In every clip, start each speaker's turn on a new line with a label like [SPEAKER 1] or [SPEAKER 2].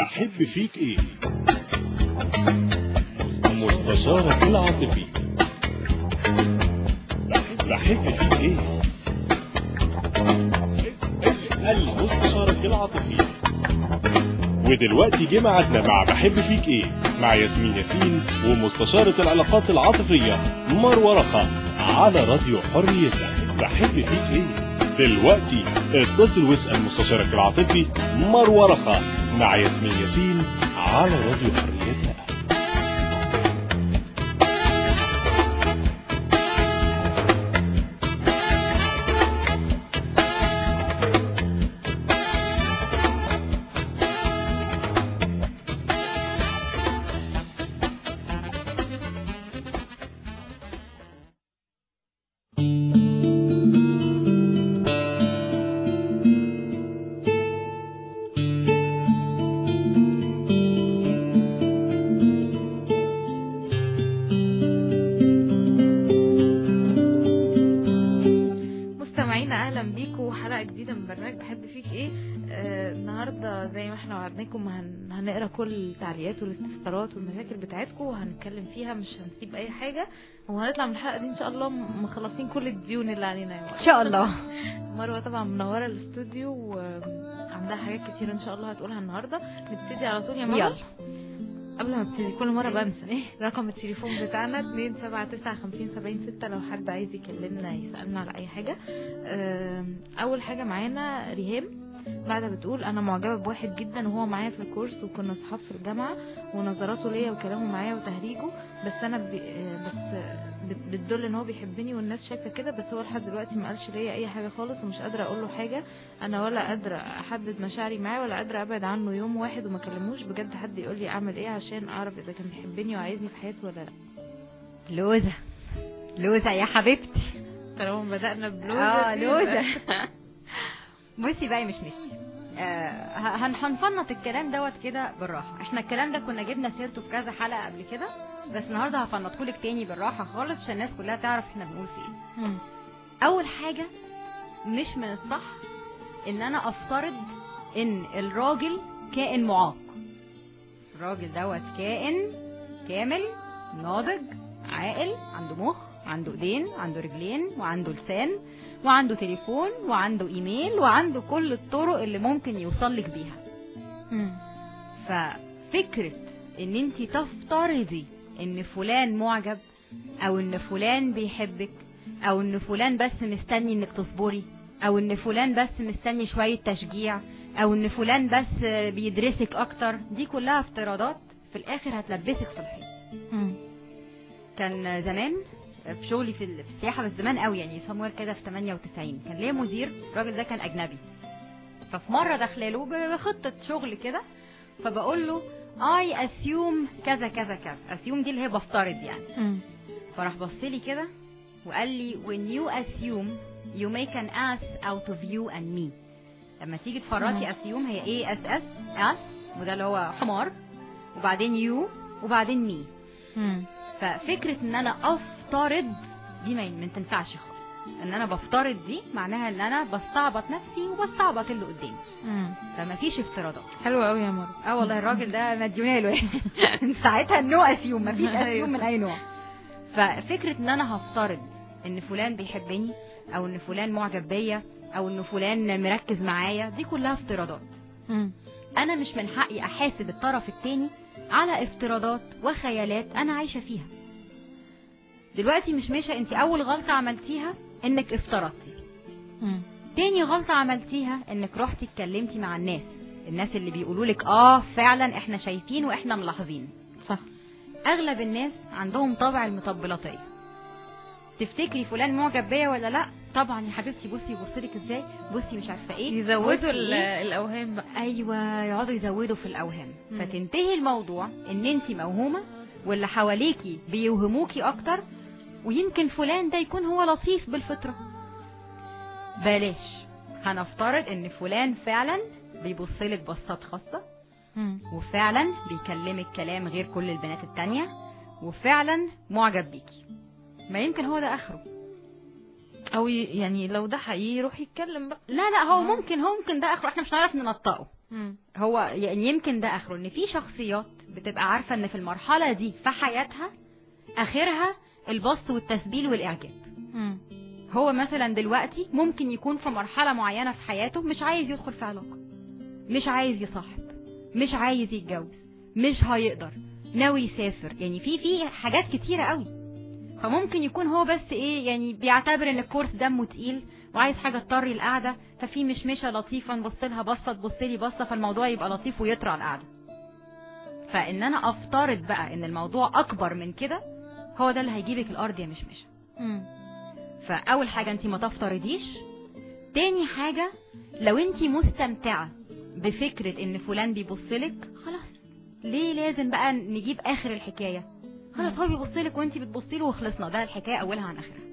[SPEAKER 1] بحب فيك ايه مستشارك العاطفي بحب فيك ايه اسأل مستشارك العاطفي ودلوقتي جه ميعادنا مع بحب فيك ايه مع ياسمين ياسين ومستشارة العلاقات العاطفية مروة رخا على راديو حريتك بحب فيك ايه دلوقتي اتصل واسأل مستشارك العاطفي مروة رخا مع ياسمين ياسين على راديو حريتك
[SPEAKER 2] مستمعينا اهلا بيكم حلقه جديده من برنامج بحب فيك ايه آه النهارده زي ما احنا وعدناكم هن... هنقرا كل التعليقات والاستفسارات والمشاكل بتاعتكم وهنتكلم فيها مش هنسيب اي حاجه وهنطلع من الحلقه دي ان شاء الله مخلصين كل الديون اللي علينا يا
[SPEAKER 3] ان شاء الله
[SPEAKER 2] مروه طبعا منوره الاستوديو وعندها حاجات كتير ان شاء الله هتقولها النهارده نبتدي على طول يا مروه
[SPEAKER 3] يلا
[SPEAKER 2] قبل ما ابتدي كل مره بنسى رقم التليفون بتاعنا 2795076 لو حد عايز يكلمنا يسالنا على اي حاجه آم، اول حاجه معانا ريهام بعد بتقول انا معجبه بواحد جدا وهو معايا في الكورس وكنا صحاب في الجامعه ونظراته ليا وكلامه معايا وتهريجه بس انا بي آه، بس آه، بت- بتدل ان هو بيحبني والناس شايفه كده بس هو لحد دلوقتي ما قالش ليا اي حاجه خالص ومش قادره اقول له حاجه انا ولا قادره احدد مشاعري معاه ولا قادره ابعد عنه يوم واحد وما اكلموش بجد حد يقول لي اعمل ايه عشان اعرف اذا كان بيحبني وعايزني في حياته ولا لا
[SPEAKER 3] لوزة لوزة يا حبيبتي
[SPEAKER 2] طالما بدانا بلوزه
[SPEAKER 3] اه
[SPEAKER 2] دي
[SPEAKER 3] لوزة
[SPEAKER 2] يبقى-
[SPEAKER 3] بصي بقى يا مش مش آه هن- هنفنط الكلام دوت كده بالراحة احنا الكلام ده كنا جبنا سيرته في كذا حلقة قبل كده بس النهارده هفنطهولك تاني بالراحة خالص عشان الناس كلها تعرف احنا بنقول في ايه
[SPEAKER 2] مم.
[SPEAKER 3] اول حاجة مش من الصح ان انا افترض ان الراجل كائن معاق الراجل دوت كائن كامل ناضج عاقل عنده مخ عنده ايدين عنده رجلين وعنده لسان وعنده تليفون وعنده ايميل وعنده كل الطرق اللي ممكن يوصل لك بيها
[SPEAKER 2] مم.
[SPEAKER 3] ففكرة ان انت تفترضي ان فلان معجب او ان فلان بيحبك او ان فلان بس مستني انك تصبري او ان فلان بس مستني شوية تشجيع او ان فلان بس بيدرسك اكتر دي كلها افتراضات في الاخر هتلبسك في الحيط
[SPEAKER 2] مم.
[SPEAKER 3] كان زمان في شغلي في ال- في السياحه بس زمان قوي يعني سموير كده في 98 كان ليا مدير الراجل ده كان اجنبي ففي مره داخله له بخطه شغل كده فبقول له اي اسيوم كذا كذا كذا اسيوم دي اللي هي بفترض يعني
[SPEAKER 2] مم.
[SPEAKER 3] فراح بص لي كده وقال لي when you assume you make an ass out of you and me لما تيجي تفرطي
[SPEAKER 2] مم.
[SPEAKER 3] assume هي ايه اس اس اس وده اللي هو حمار وبعدين you وبعدين me
[SPEAKER 2] مم.
[SPEAKER 3] ففكرة ان انا افترض دي ما ما تنفعش خالص ان انا بفترض دي معناها ان انا بستعبط نفسي وبستعبط اللي قدامي
[SPEAKER 2] مم.
[SPEAKER 3] فما فيش افتراضات
[SPEAKER 2] حلو قوي يا مروه
[SPEAKER 3] اه والله الراجل ده مديونه له يعني من ساعتها النو اسيوم ما فيش
[SPEAKER 2] أيوة.
[SPEAKER 3] اسيوم من اي نوع ففكرة ان انا هفترض ان فلان بيحبني او ان فلان معجب بيا او ان فلان مركز معايا دي كلها افتراضات
[SPEAKER 2] مم.
[SPEAKER 3] انا مش من حقي احاسب الطرف التاني على افتراضات وخيالات انا عايشة فيها دلوقتي مش ماشة انت اول غلطة عملتيها انك افترضتي
[SPEAKER 2] مم.
[SPEAKER 3] تاني غلطة عملتيها انك رحتي اتكلمتي مع الناس الناس اللي بيقولوا لك اه فعلا احنا شايفين واحنا ملاحظين
[SPEAKER 2] صح
[SPEAKER 3] اغلب الناس عندهم طبع المطبلاتية تفتكري فلان معجب بيا ولا لا طبعا يا حبيبتي بصي يبصلك ازاي بصي مش عارفه ايه
[SPEAKER 2] يزودوا
[SPEAKER 3] بصي
[SPEAKER 2] ال-
[SPEAKER 3] إيه.
[SPEAKER 2] الاوهام بقى
[SPEAKER 3] ايوه يقعدوا يزودوا في الاوهام
[SPEAKER 2] مم.
[SPEAKER 3] فتنتهي الموضوع ان انت موهومه واللي حواليكي بيوهموكي اكتر ويمكن فلان ده يكون هو لطيف بالفطره بلاش هنفترض ان فلان فعلا بيبصلك بصات خاصه
[SPEAKER 2] مم.
[SPEAKER 3] وفعلا بيكلمك كلام غير كل البنات التانية وفعلا معجب بيكي ما يمكن هو ده اخره
[SPEAKER 2] او ي- يعني لو ده حقيقي يروح يتكلم بقى
[SPEAKER 3] لا لا هو ممكن هو ممكن ده اخره احنا مش هنعرف ننطقه
[SPEAKER 2] مم.
[SPEAKER 3] هو يعني يمكن ده اخره ان في شخصيات بتبقى عارفه ان في المرحله دي في حياتها اخرها البسط والتسبيل والاعجاب
[SPEAKER 2] مم.
[SPEAKER 3] هو مثلا دلوقتي ممكن يكون في مرحله معينه في حياته مش عايز يدخل في علاقه مش عايز يصاحب مش عايز يتجوز مش هيقدر ناوي يسافر يعني في في حاجات كتيره قوي فممكن يكون هو بس ايه يعني بيعتبر ان الكورس دمه تقيل وعايز حاجه تطري القعده ففي مشمشه لطيفه نبص لها بصه تبص لي بصه فالموضوع يبقى لطيف ويطرى القعده فان انا افترض بقى ان الموضوع اكبر من كده هو ده اللي هيجيبك الارض يا مشمشه
[SPEAKER 2] مم.
[SPEAKER 3] فاول حاجه انت ما تفترضيش تاني حاجه لو انت مستمتعه بفكره ان فلان بيبصلك خلاص ليه لازم بقى نجيب اخر الحكايه خلاص هو بيبصلك وانت بتبصي له وخلصنا ده الحكايه اولها عن اخرها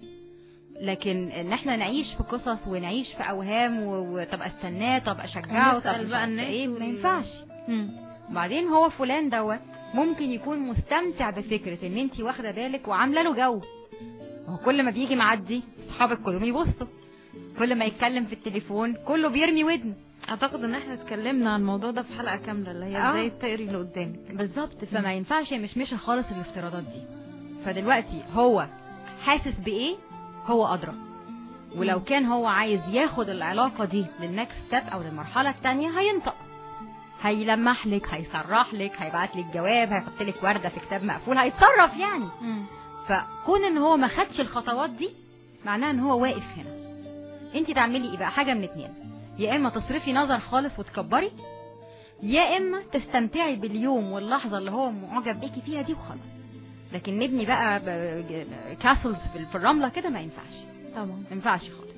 [SPEAKER 3] لكن ان احنا نعيش في قصص ونعيش في اوهام و- وطب استناه طب اشجعه طب
[SPEAKER 2] ونسأل
[SPEAKER 3] مش
[SPEAKER 2] بقى
[SPEAKER 3] عارفة
[SPEAKER 2] الناس
[SPEAKER 3] ايه
[SPEAKER 2] وال-
[SPEAKER 3] ما ينفعش
[SPEAKER 2] مم.
[SPEAKER 3] وبعدين هو فلان دوت ممكن يكون مستمتع بفكرة ان انت واخدة بالك وعاملة له جو هو كل ما بيجي معدي اصحابك كلهم يبصوا كل ما يتكلم في التليفون كله بيرمي ودن
[SPEAKER 2] اعتقد ان احنا اتكلمنا عن الموضوع ده في حلقه كامله اللي هي
[SPEAKER 3] آه.
[SPEAKER 2] ازاي تقري اللي قدامك
[SPEAKER 3] بالظبط فما ينفعش يا مشمشة خالص الافتراضات دي فدلوقتي هو حاسس بايه هو ادرى ولو كان هو عايز ياخد العلاقة دي للنكست ستيب او للمرحلة التانية هينطق هيلمح لك هيصرح لك هيبعت لك جواب هيحط لك وردة في كتاب مقفول هيتصرف يعني
[SPEAKER 2] مم.
[SPEAKER 3] فكون ان هو ما خدش الخطوات دي معناها ان هو واقف هنا انت تعملي ايه بقى حاجه من اتنين يا اما تصرفي نظر خالص وتكبري يا اما تستمتعي باليوم واللحظه اللي هو معجب بيكي فيها دي وخلاص لكن نبني بقى كاسلز في الرمله كده ما ينفعش
[SPEAKER 2] طبعا
[SPEAKER 3] ما ينفعش خالص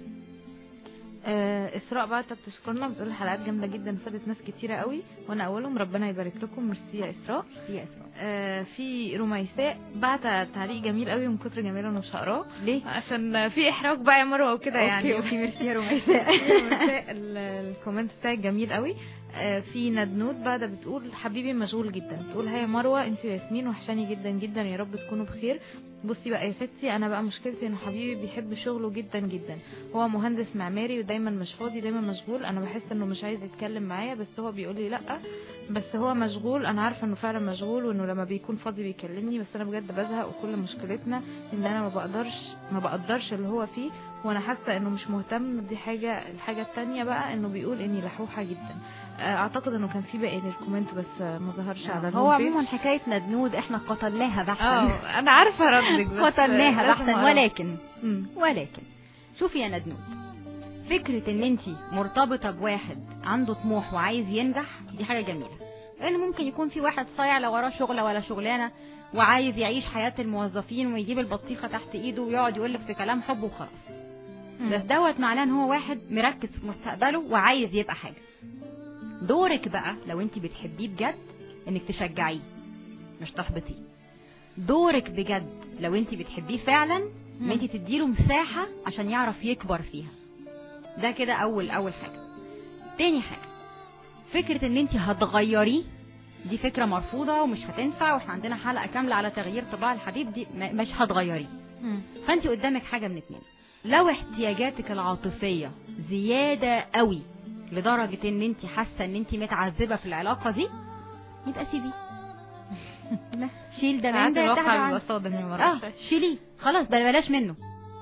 [SPEAKER 2] آه اسراء بقى انت بتشكرنا بتقول الحلقات جامده جدا فادت ناس كتيره قوي وانا اولهم ربنا يبارك لكم ميرسي يا اسراء
[SPEAKER 3] يا اسراء
[SPEAKER 2] آه في رميساء بعت تعليق جميل قوي من كتر جماله انا مش هقراه
[SPEAKER 3] ليه
[SPEAKER 2] عشان في احراج بقى يا مروه وكده يعني
[SPEAKER 3] اوكي اوكي ميرسي يا رميساء
[SPEAKER 2] رميساء ال- الكومنت بتاعك جميل قوي آه، في ندنود بعد بتقول حبيبي مشغول جدا بتقول هيا مروه انت وياسمين وحشاني جدا جدا يا رب تكونوا بخير بصي بقى يا ستي انا بقى مشكلتي ان حبيبي بيحب شغله جدا جدا هو مهندس معماري ودايما مش فاضي دايما مشغول انا بحس انه مش عايز يتكلم معايا بس هو بيقول لي لا بس هو مشغول انا عارفه انه فعلا مشغول وانه لما بيكون فاضي بيكلمني بس انا بجد بزهق وكل مشكلتنا ان انا ما بقدرش ما بقدرش اللي هو فيه وانا حاسه انه مش مهتم دي حاجه الحاجه التانية بقى انه بيقول اني لحوحه جدا آه، اعتقد انه كان في باقي للكومنت بس آه، ما ظهرش على
[SPEAKER 3] هو
[SPEAKER 2] الهوم بيج.
[SPEAKER 3] عموما حكايه ندنود احنا قتلناها بحثا
[SPEAKER 2] اه انا عارفه ردك بس
[SPEAKER 3] قتلناها
[SPEAKER 2] لازم
[SPEAKER 3] بحثا
[SPEAKER 2] أعرف.
[SPEAKER 3] ولكن
[SPEAKER 2] مم.
[SPEAKER 3] ولكن شوفي يا ندنود فكرة ان انت مرتبطة بواحد عنده طموح وعايز ينجح دي حاجة جميلة لان ممكن يكون في واحد صايع لا وراه شغلة ولا شغلانة وعايز يعيش حياة الموظفين ويجيب البطيخة تحت ايده ويقعد يقولك في كلام حب وخلاص
[SPEAKER 2] مم.
[SPEAKER 3] بس دوت معناه ان هو واحد مركز في مستقبله وعايز يبقى حاجة دورك بقى لو انت بتحبيه بجد انك تشجعيه مش تحبطيه دورك بجد لو انت بتحبيه فعلا ان
[SPEAKER 2] مم.
[SPEAKER 3] انت تديله مساحة عشان يعرف يكبر فيها ده كده اول اول حاجة تاني حاجة فكرة ان انت هتغيريه دي فكرة مرفوضة ومش هتنفع واحنا عندنا حلقة كاملة على تغيير طباع الحبيب دي م- مش هتغيريه
[SPEAKER 2] مم.
[SPEAKER 3] فانت قدامك حاجة من اتنين لو احتياجاتك العاطفية زيادة قوي لدرجة ان انت حاسة ان انت متعذبة في العلاقة دي يبقى سيبيه شيل ده من
[SPEAKER 2] ساعات
[SPEAKER 3] ده
[SPEAKER 2] الواقع
[SPEAKER 3] يتابع
[SPEAKER 2] بيبقى صادم يا مروه
[SPEAKER 3] اه شيليه خلاص بل بلاش منه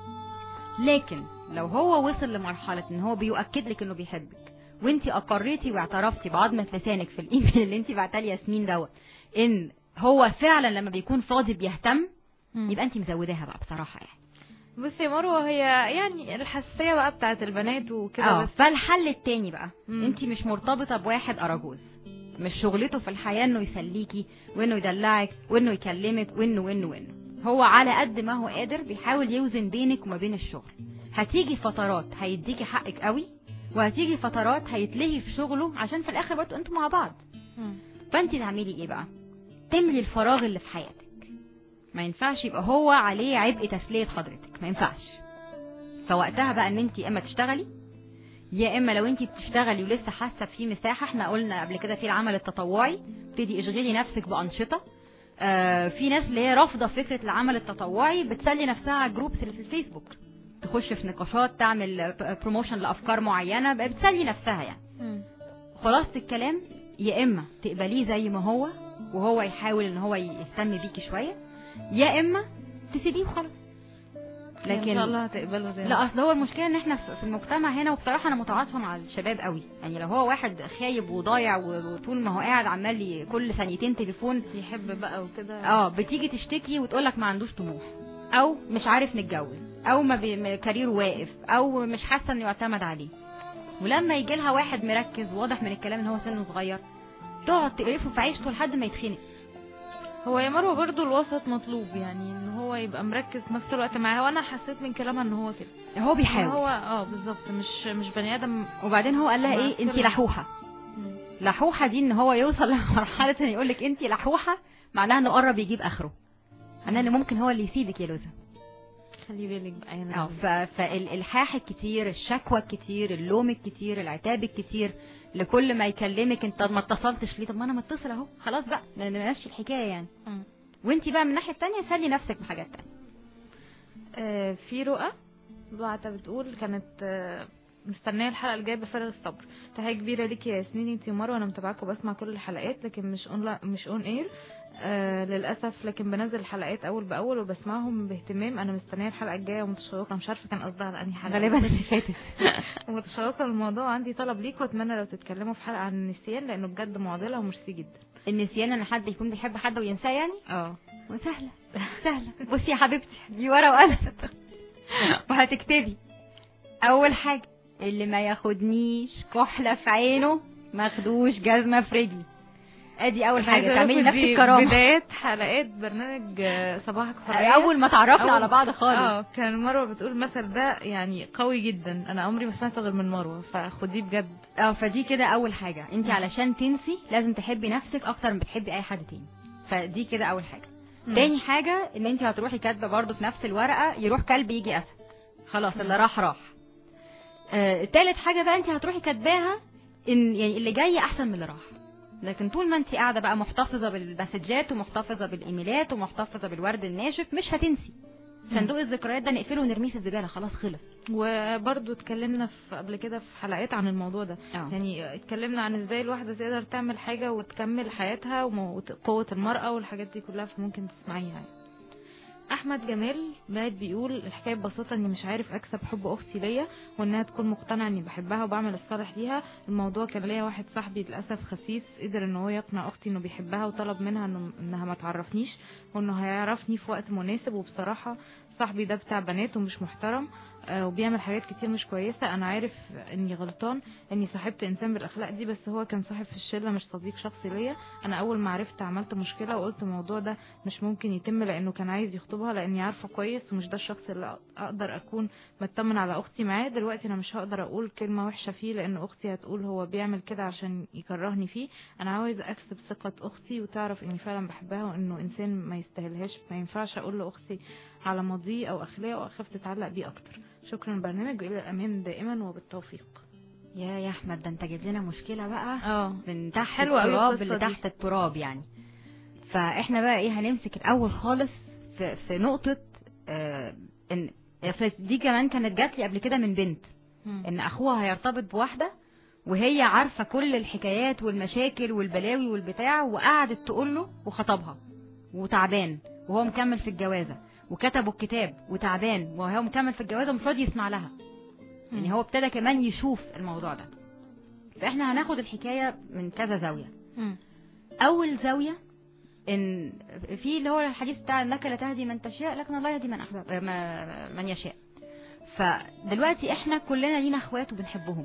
[SPEAKER 3] لكن لو هو وصل لمرحلة ان هو بيؤكد لك انه بيحبك وانت اقريتي واعترفتي بعظمة لسانك في الايميل اللي انت بعتها ياسمين دوت ان هو فعلا لما بيكون فاضي بيهتم
[SPEAKER 2] مم.
[SPEAKER 3] يبقى انت مزوداها بقى بصراحة يعني
[SPEAKER 2] بصي يا مروه هي يعني الحساسيه بقى بتاعت البنات وكده
[SPEAKER 3] اه
[SPEAKER 2] بس
[SPEAKER 3] فالحل التاني بقى
[SPEAKER 2] مم.
[SPEAKER 3] انت مش مرتبطة بواحد اراجوز مش شغلته في الحياة انه يسليكي وانه يدلعك وانه يكلمك وانه وانه وانه هو على قد ما هو قادر بيحاول يوزن بينك وما بين الشغل هتيجي فترات هيديكي حقك قوي وهتيجي فترات هيتلهي في شغله عشان في الاخر برضه انتوا مع بعض
[SPEAKER 2] مم.
[SPEAKER 3] فانت تعملي ايه بقى تملي الفراغ اللي في حياتك ما ينفعش يبقى هو عليه عبء تسلية حضرتك ما ينفعش فوقتها بقى ان انت اما تشتغلي يا اما لو انت بتشتغلي ولسه حاسه في مساحه احنا قلنا قبل كده في العمل التطوعي ابتدي اشغلي نفسك بانشطه آه في ناس اللي هي رافضه فكره العمل التطوعي بتسلي نفسها على الجروبس اللي في الفيسبوك تخش في نقاشات تعمل بروموشن لافكار معينه بقى بتسلي نفسها يعني
[SPEAKER 2] مم.
[SPEAKER 3] خلاصة الكلام يا اما تقبليه زي ما هو وهو يحاول ان هو يهتم بيكي شويه يا اما تسيبيه وخلاص
[SPEAKER 2] لكن ان شاء الله هتقبله زي
[SPEAKER 3] لا اصل هو المشكله ان احنا في في المجتمع هنا وبصراحه انا متعاطفه مع الشباب قوي يعني لو هو واحد خايب وضايع و- وطول ما هو قاعد عمال ي- كل ثانيتين تليفون
[SPEAKER 2] يحب بقى وكده
[SPEAKER 3] اه بتيجي تشتكي وتقول لك ما عندوش طموح او مش عارف نتجوز او ما بي... ما كارير واقف او مش حاسه انه يعتمد عليه ولما يجي لها واحد مركز واضح من الكلام ان هو سنه صغير تقعد تقرفه في عيشته لحد ما يتخنق
[SPEAKER 2] هو يا مروه برضو الوسط مطلوب يعني ان هو يبقى مركز في نفس الوقت معاها وانا حسيت من كلامها ان هو كده
[SPEAKER 3] هو بيحاول
[SPEAKER 2] هو اه بالظبط مش مش بني ادم
[SPEAKER 3] وبعدين هو قال لها
[SPEAKER 2] مع
[SPEAKER 3] ايه انت
[SPEAKER 2] السلامة.
[SPEAKER 3] لحوحه
[SPEAKER 2] مم.
[SPEAKER 3] لحوحه دي ان هو يوصل لمرحله ان يقول لك انت لحوحه معناها انه قرب يجيب اخره معناها ان ممكن هو اللي يسيبك يا لوزه
[SPEAKER 2] خلي بالك بقى يعني
[SPEAKER 3] اه ف- فالالحاح الكتير الشكوى الكتير اللوم الكتير العتاب الكتير لكل ما يكلمك انت ما اتصلتش ليه طب ما انا متصل اهو خلاص بقى ن- نمشي الحكايه يعني
[SPEAKER 2] مم.
[SPEAKER 3] وانت بقى من الناحيه التانية سلي نفسك بحاجات تانية
[SPEAKER 2] آه، في رؤى بعتها بتقول كانت آه، مستنيه الحلقه الجايه بفارغ الصبر تحيه كبيره ليكي يا ياسمين انتي ومروه انا متابعاكم وبسمع كل الحلقات لكن مش اون مش اون اير آه للاسف لكن بنزل الحلقات اول باول وبسمعهم باهتمام انا مستنيه الحلقه الجايه ومتشوقه مش عارفه كان قصدها على انهي حلقه
[SPEAKER 3] غالبا اللي فاتت
[SPEAKER 2] متشوقه للموضوع عندي طلب ليك واتمنى لو تتكلموا في حلقه عن النسيان لانه بجد معضله وميرسي جدا
[SPEAKER 3] النسيان ان حد يكون بيحب حد وينساه يعني
[SPEAKER 2] اه
[SPEAKER 3] وسهله سهله بصي يا حبيبتي دي ورقه وقلم وهتكتبي اول حاجه اللي ما ياخدنيش كحله في عينه ماخدوش جزمه في رجلي ادي اول حاجه تعملي نفسك كرامه
[SPEAKER 2] بداية حلقات برنامج آه، صباحك حرية
[SPEAKER 3] اول ما تعرفنا
[SPEAKER 2] أول-
[SPEAKER 3] على بعض خالص
[SPEAKER 2] اه كان مروه بتقول المثل ده يعني قوي جدا انا عمري ما سمعته غير من مروه فخديه بجد
[SPEAKER 3] اه فدي كده اول حاجه انت علشان تنسي لازم تحبي نفسك اكتر من بتحبي اي حد تاني فدي كده اول حاجه تاني حاجه ان انت هتروحي كاتبه برضو في نفس الورقه يروح كلب يجي اسد خلاص اللي راح راح آه تالت حاجه بقى انت هتروحي كاتباها ان يعني اللي جاي احسن من اللي راح لكن طول ما انت قاعده بقى محتفظه بالمسجات ومحتفظه بالايميلات ومحتفظه بالورد الناشف مش هتنسي صندوق الذكريات ده نقفله ونرميه في الزباله خلاص خلص
[SPEAKER 2] وبرضو اتكلمنا في قبل كده في حلقات عن الموضوع ده
[SPEAKER 3] اه
[SPEAKER 2] يعني اتكلمنا عن ازاي الواحدة تقدر تعمل حاجة وتكمل حياتها وقوة المرأة والحاجات دي كلها فممكن تسمعيها يعني. احمد جمال بعد بيقول الحكايه ببساطه اني مش عارف اكسب حب اختي ليا وانها تكون مقتنعه اني بحبها وبعمل الصالح ليها الموضوع كان ليا واحد صاحبي للاسف خسيس قدر ان هو يقنع اختي انه بيحبها وطلب منها انه انها ما تعرفنيش وانه هيعرفني في وقت مناسب وبصراحه صاحبي ده بتاع بنات ومش محترم آه، وبيعمل حاجات كتير مش كويسه انا عارف اني غلطان اني صاحبت انسان بالاخلاق دي بس هو كان صاحب في الشله مش صديق شخصي ليا انا اول ما عرفت عملت مشكله وقلت الموضوع ده مش ممكن يتم لانه كان عايز يخطبها لاني عارفه كويس ومش ده الشخص اللي اقدر اكون مطمن على اختي معاه دلوقتي انا مش هقدر اقول كلمه وحشه فيه لان اختي هتقول هو بيعمل كده عشان يكرهني فيه انا عاوز اكسب ثقه اختي وتعرف اني فعلا بحبها وانه انسان ما يستاهلهاش ما ينفعش اقول لاختي على ماضيه او اخلاقه واخاف تتعلق بيه اكتر شكرا البرنامج والى الامان دائما وبالتوفيق
[SPEAKER 3] يا يا احمد ده انت جايب لنا مشكله بقى
[SPEAKER 2] اه
[SPEAKER 3] من تحت
[SPEAKER 2] حلوة أوي
[SPEAKER 3] التراب
[SPEAKER 2] القصة
[SPEAKER 3] اللي
[SPEAKER 2] دي.
[SPEAKER 3] تحت التراب يعني فاحنا بقى ايه هنمسك الاول خالص في, في نقطه آه ان أصل دي كمان كانت جات لي قبل كده من بنت ان اخوها هيرتبط بواحده وهي عارفه كل الحكايات والمشاكل والبلاوي والبتاع وقعدت تقول له وخطبها وتعبان وهو مكمل في الجوازه وكتبوا الكتاب وتعبان وهو مكمل في الجوازه ومش راضي يسمع لها يعني هو ابتدى كمان يشوف الموضوع ده فاحنا هناخد الحكايه من كذا زاويه
[SPEAKER 2] مم.
[SPEAKER 3] اول زاويه ان في اللي هو الحديث بتاع انك لا تهدي من تشاء لكن الله يهدي من احبب ما- من يشاء فدلوقتي احنا كلنا لينا اخوات وبنحبهم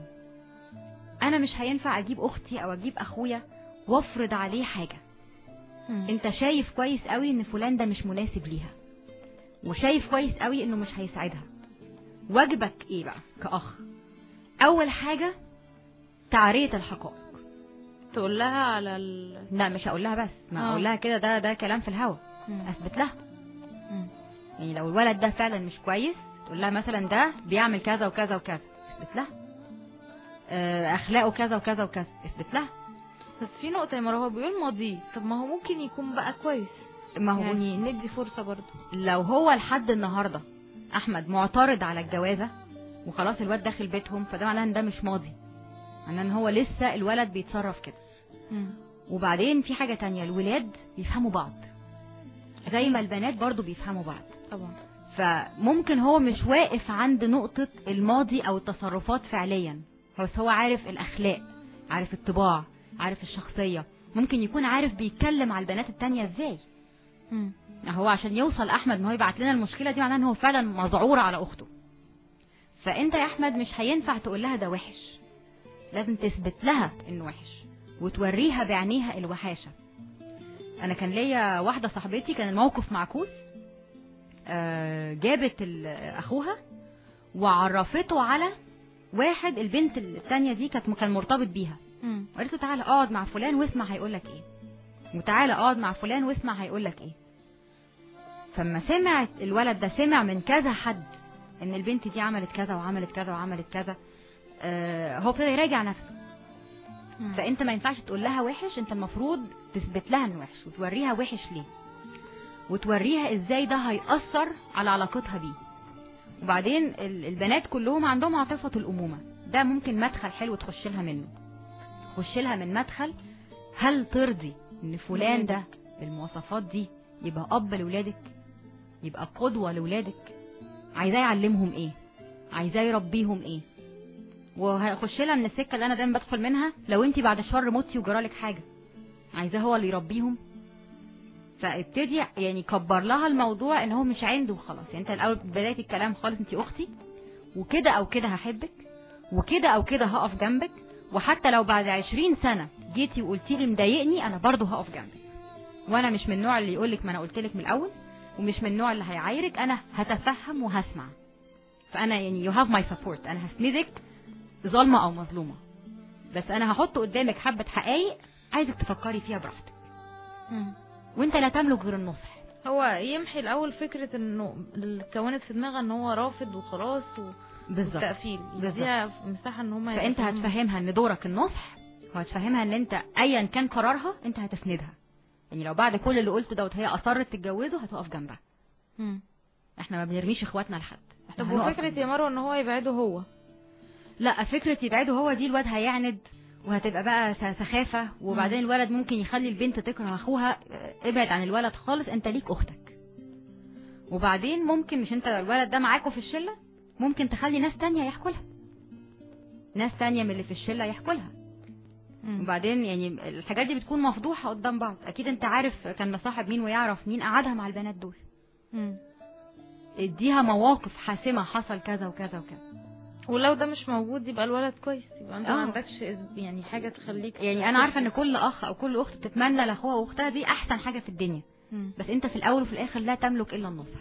[SPEAKER 3] انا مش هينفع اجيب اختي او اجيب اخويا وافرض عليه حاجه
[SPEAKER 2] مم.
[SPEAKER 3] انت شايف كويس قوي ان فلان ده مش مناسب ليها وشايف كويس قوي انه مش هيساعدها واجبك ايه بقى كاخ اول حاجه تعريه الحقائق
[SPEAKER 2] تقول لها على ال
[SPEAKER 3] لا مش هقول لها بس ما
[SPEAKER 2] آه.
[SPEAKER 3] اقول لها كده ده ده كلام في الهوا
[SPEAKER 2] مم.
[SPEAKER 3] اثبت لها
[SPEAKER 2] مم.
[SPEAKER 3] يعني لو الولد ده فعلا مش كويس تقول لها مثلا ده بيعمل كذا وكذا وكذا اثبت لها آه، اخلاقه كذا وكذا وكذا اثبت لها
[SPEAKER 2] بس في نقطة يا مروه هو بيقول ماضي طب ما هو ممكن يكون بقى كويس
[SPEAKER 3] ما هو
[SPEAKER 2] يعني ندي فرصة برضه
[SPEAKER 3] لو هو لحد النهارده احمد معترض على الجوازه وخلاص الواد داخل بيتهم فده معناه ان ده مش ماضي معناه ان هو لسه الولد بيتصرف كده
[SPEAKER 2] مم.
[SPEAKER 3] وبعدين في حاجة تانية الولاد بيفهموا بعض زي ما البنات برضو بيفهموا بعض
[SPEAKER 2] طبعا
[SPEAKER 3] فممكن هو مش واقف عند نقطة الماضي او التصرفات فعليا بس هو عارف الاخلاق عارف الطباع عارف الشخصية ممكن يكون عارف بيتكلم على البنات التانية ازاي
[SPEAKER 2] مم.
[SPEAKER 3] هو عشان يوصل احمد ان هو يبعت لنا المشكله دي معناه ان هو فعلا مذعور على اخته فانت يا احمد مش هينفع تقول لها ده وحش لازم تثبت لها انه وحش وتوريها بعينيها الوحاشه انا كان ليا واحده صاحبتي كان الموقف معكوس آه، جابت ال- اخوها وعرفته على واحد البنت التانية دي كانت كان مرتبط بيها
[SPEAKER 2] مم.
[SPEAKER 3] وقالت له تعالى اقعد مع فلان واسمع هيقول لك ايه وتعالى اقعد مع فلان واسمع هيقول لك ايه فما سمعت الولد ده سمع من كذا حد ان البنت دي عملت كذا وعملت كذا وعملت كذا آه هو ابتدى يراجع نفسه
[SPEAKER 2] مم.
[SPEAKER 3] فانت ما ينفعش تقول لها وحش انت المفروض تثبت لها انه وحش وتوريها وحش ليه وتوريها ازاي ده هيأثر على علاقتها بيه وبعدين ال- البنات كلهم عندهم عاطفة الأمومة ده ممكن مدخل حلو تخش لها منه تخش لها من مدخل هل ترضي ان فلان ده بالمواصفات دي يبقى اب لولادك يبقى قدوة لولادك عايزاه يعلمهم ايه عايزاه يربيهم ايه وهخش لها من السكه اللي انا دايما بدخل منها لو انت بعد الشر متي وجرالك حاجه عايزاه هو اللي يربيهم فابتدي يعني كبر لها الموضوع ان هو مش عنده خلاص يعني انت الاول بدايه الكلام خالص انت اختي وكده او كده هحبك وكده او كده هقف جنبك وحتى لو بعد عشرين سنه جيتي وقلتي لي مضايقني انا برضه هقف جنبك وانا مش من النوع اللي يقولك ما انا قلت لك من الاول ومش من النوع اللي هيعايرك انا هتفهم وهسمع فانا يعني you have my support انا هسندك ظالمه او مظلومه بس انا هحط قدامك حبه حقائق عايزك تفكري فيها براحتك
[SPEAKER 2] مم.
[SPEAKER 3] وانت لا تملك غير النصح
[SPEAKER 2] هو يمحي الاول فكره انه اللي اتكونت في دماغها ان هو رافض وخلاص
[SPEAKER 3] بالظبط
[SPEAKER 2] والتقفيل
[SPEAKER 3] بالظبط.
[SPEAKER 2] يديها مساحه ان هم
[SPEAKER 3] فانت هتفهمها ان دورك النصح وهتفهمها ان انت ايا كان قرارها انت هتسندها يعني لو بعد كل اللي قلته دوت هي اصرت تتجوزه هتقف جنبها
[SPEAKER 2] مم.
[SPEAKER 3] احنا ما بنرميش اخواتنا لحد احنا
[SPEAKER 2] طب
[SPEAKER 3] هنقف
[SPEAKER 2] وفكره
[SPEAKER 3] جنبهم.
[SPEAKER 2] يا مروه ان هو يبعده هو
[SPEAKER 3] لا فكرة يبعده هو دي الواد هيعند وهتبقى بقى س- سخافة وبعدين الولد ممكن يخلي البنت تكره اخوها اه، ابعد عن الولد خالص انت ليك اختك وبعدين ممكن مش انت الولد ده معاكوا في الشلة ممكن تخلي ناس تانية يحكوا لها ناس تانية من اللي في الشلة يحكوا لها
[SPEAKER 2] مم.
[SPEAKER 3] وبعدين يعني الحاجات دي بتكون مفضوحة قدام بعض اكيد انت عارف كان مصاحب مين ويعرف مين قعدها مع البنات دول
[SPEAKER 2] مم.
[SPEAKER 3] اديها مواقف حاسمة حصل كذا وكذا وكذا
[SPEAKER 2] ولو ده مش موجود يبقى الولد كويس يبقى انت
[SPEAKER 3] آه.
[SPEAKER 2] ما عندكش إز- يعني حاجه تخليك
[SPEAKER 3] يعني انا عارفة ان كل اخ او كل اخت بتتمنى لاخوها واختها دي احسن حاجة في الدنيا
[SPEAKER 2] مم.
[SPEAKER 3] بس انت في الاول وفي الاخر لا تملك الا النصح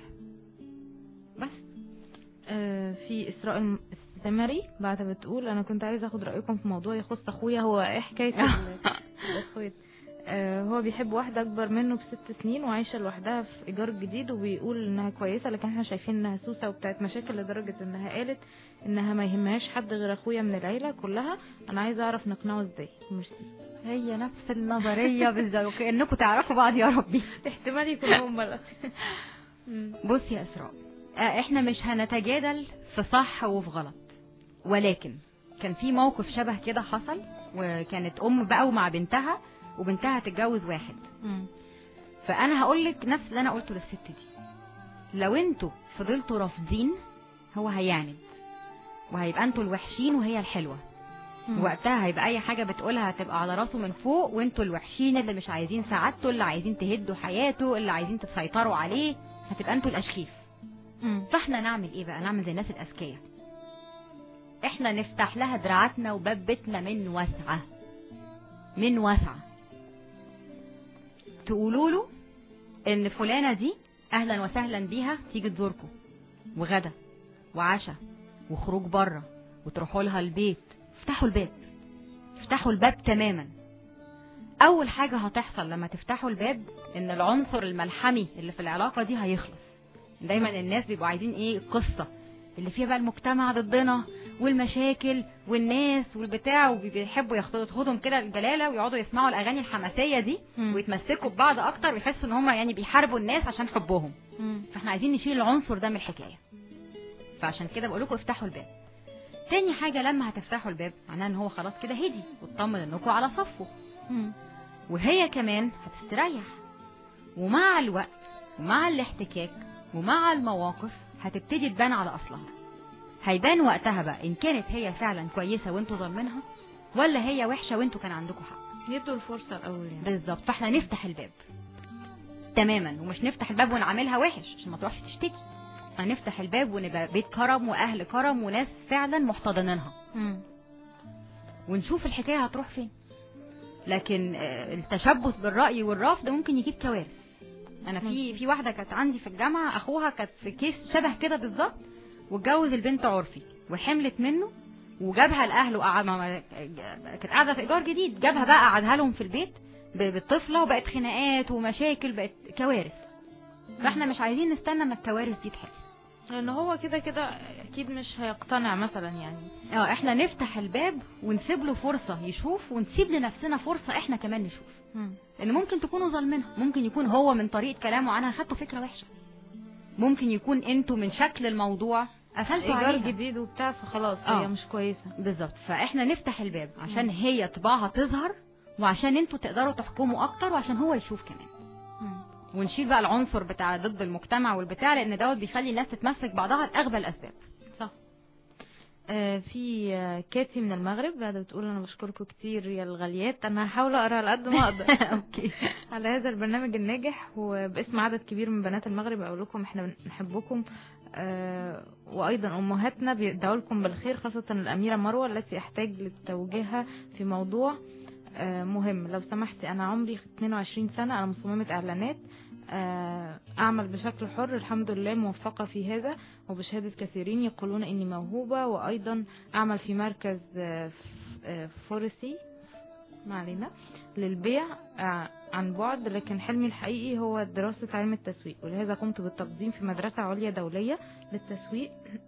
[SPEAKER 3] بس
[SPEAKER 2] آه، في اسراء الم- السمري بعد بتقول انا كنت عايزه اخد رايكم في موضوع يخص اخويا هو ايه حكايه ال- الاخوات آه، هو بيحب واحده اكبر منه بست سنين وعايشه لوحدها في ايجار جديد وبيقول انها كويسه لكن احنا شايفين انها سوسه وبتاعت مشاكل لدرجه انها قالت انها ما يهمهاش حد غير اخويا من العيله كلها انا عايزه اعرف نقنعه ازاي ميرسي
[SPEAKER 3] هي نفس النظرية بالظبط كأنكم تعرفوا بعض يا ربي
[SPEAKER 2] احتمال يكون هم بقى مم.
[SPEAKER 3] بص يا اسراء آه، احنا مش هنتجادل في صح وفي غلط ولكن كان في موقف شبه كده حصل وكانت ام بقى ومع بنتها وبنتها هتتجوز واحد
[SPEAKER 2] مم.
[SPEAKER 3] فانا هقول لك نفس اللي انا قلته للست دي لو انتوا فضلتوا رافضين هو هيعند وهيبقى انتوا الوحشين وهي الحلوه
[SPEAKER 2] مم.
[SPEAKER 3] وقتها هيبقى اي حاجه بتقولها هتبقى على راسه من فوق وانتوا الوحشين اللي مش عايزين سعادته اللي عايزين تهدوا حياته اللي عايزين تسيطروا عليه هتبقى انتوا الاشخيف
[SPEAKER 2] مم.
[SPEAKER 3] فاحنا نعمل ايه بقى نعمل زي الناس الاذكياء احنا نفتح لها دراعاتنا وباب بيتنا من واسعه من واسعه تقولوا له ان فلانه دي اهلا وسهلا بيها تيجي تزوركم وغدا وعشاء وخروج بره وتروحوا لها البيت افتحوا الباب افتحوا الباب تماما اول حاجه هتحصل لما تفتحوا الباب ان العنصر الملحمي اللي في العلاقه دي هيخلص دايما الناس بيبقوا عايزين ايه القصه اللي فيها بقى المجتمع ضدنا والمشاكل والناس والبتاع وبيحبوا ياخدوا ياخدهم كده الجلاله ويقعدوا يسمعوا الاغاني الحماسيه دي
[SPEAKER 2] مم.
[SPEAKER 3] ويتمسكوا ببعض اكتر ويحسوا ان هم يعني بيحاربوا الناس عشان حبهم
[SPEAKER 2] مم.
[SPEAKER 3] فاحنا عايزين نشيل العنصر ده من الحكايه فعشان كده بقول لكم افتحوا الباب تاني حاجة لما هتفتحوا الباب معناها ان هو خلاص كده هدي واطمن انكم على صفه
[SPEAKER 2] مم.
[SPEAKER 3] وهي كمان هتستريح ومع الوقت ومع الاحتكاك ومع المواقف هتبتدي تبان على اصلها هيبان وقتها بقى ان كانت هي فعلا كويسة وانتوا ظالمينها ولا هي وحشة وانتوا كان عندكم حق
[SPEAKER 2] يدوا الفرصة الأول يعني
[SPEAKER 3] بالظبط فاحنا نفتح الباب تماما ومش نفتح الباب ونعملها وحش عشان ما تروحش تشتكي هنفتح الباب ونبقى بيت كرم واهل كرم وناس فعلا محتضنينها
[SPEAKER 2] مم.
[SPEAKER 3] ونشوف الحكايه هتروح فين لكن آه، التشبث بالراي والرفض ممكن يجيب كوارث انا في
[SPEAKER 2] مظبوط.
[SPEAKER 3] في واحده كانت عندي في الجامعه اخوها كانت في كيس شبه كده بالظبط واتجوز البنت عرفي وحملت منه وجابها لاهله قعد ما- ما- كانت قاعده في ايجار جديد جابها بقى قعدها لهم في البيت ب- بالطفله وبقت خناقات ومشاكل بقت كوارث فاحنا مش عايزين نستنى ما الكوارث دي تحل
[SPEAKER 2] لأن هو كده كده أكيد مش هيقتنع مثلا يعني
[SPEAKER 3] اه احنا نفتح الباب ونسيب له فرصه يشوف ونسيب لنفسنا فرصه احنا كمان نشوف
[SPEAKER 2] مم.
[SPEAKER 3] لان ممكن تكونوا ظالمينها ممكن يكون هو من طريقه كلامه عنها خدتوا فكره وحشه ممكن يكون انتوا من شكل الموضوع قفلتوا
[SPEAKER 2] إيجار
[SPEAKER 3] عليها
[SPEAKER 2] جديد وبتاع فخلاص
[SPEAKER 3] آه.
[SPEAKER 2] هي مش كويسة
[SPEAKER 3] بالظبط فاحنا نفتح الباب عشان
[SPEAKER 2] مم.
[SPEAKER 3] هي طباعها تظهر وعشان انتوا تقدروا تحكموا اكتر وعشان هو يشوف كمان
[SPEAKER 2] مم.
[SPEAKER 3] ونشيل بقى العنصر بتاع ضد المجتمع والبتاع لان دوت بيخلي الناس تتمسك بعضها لاغبى الاسباب
[SPEAKER 2] صح آه في آه كاتي من المغرب بعد بتقول انا بشكركم كتير يا الغاليات انا هحاول اقرا على قد ما اقدر
[SPEAKER 3] اوكي
[SPEAKER 2] على هذا البرنامج الناجح وباسم عدد كبير من بنات المغرب اقول لكم احنا بنحبكم آه وايضا امهاتنا بيدعوا لكم بالخير خاصه الاميره مروه التي احتاج لتوجيهها في موضوع آه مهم لو سمحتي انا عمري 22 سنه انا مصممه اعلانات آه، اعمل بشكل حر الحمد لله موفقه في هذا وبشهاده كثيرين يقولون اني موهوبه وايضا اعمل في مركز آه، ف- آه، فورسي ما علينا للبيع آه، عن بعد لكن حلمي الحقيقي هو دراسة علم التسويق ولهذا قمت بالتقديم في مدرسة عليا دولية للتسويق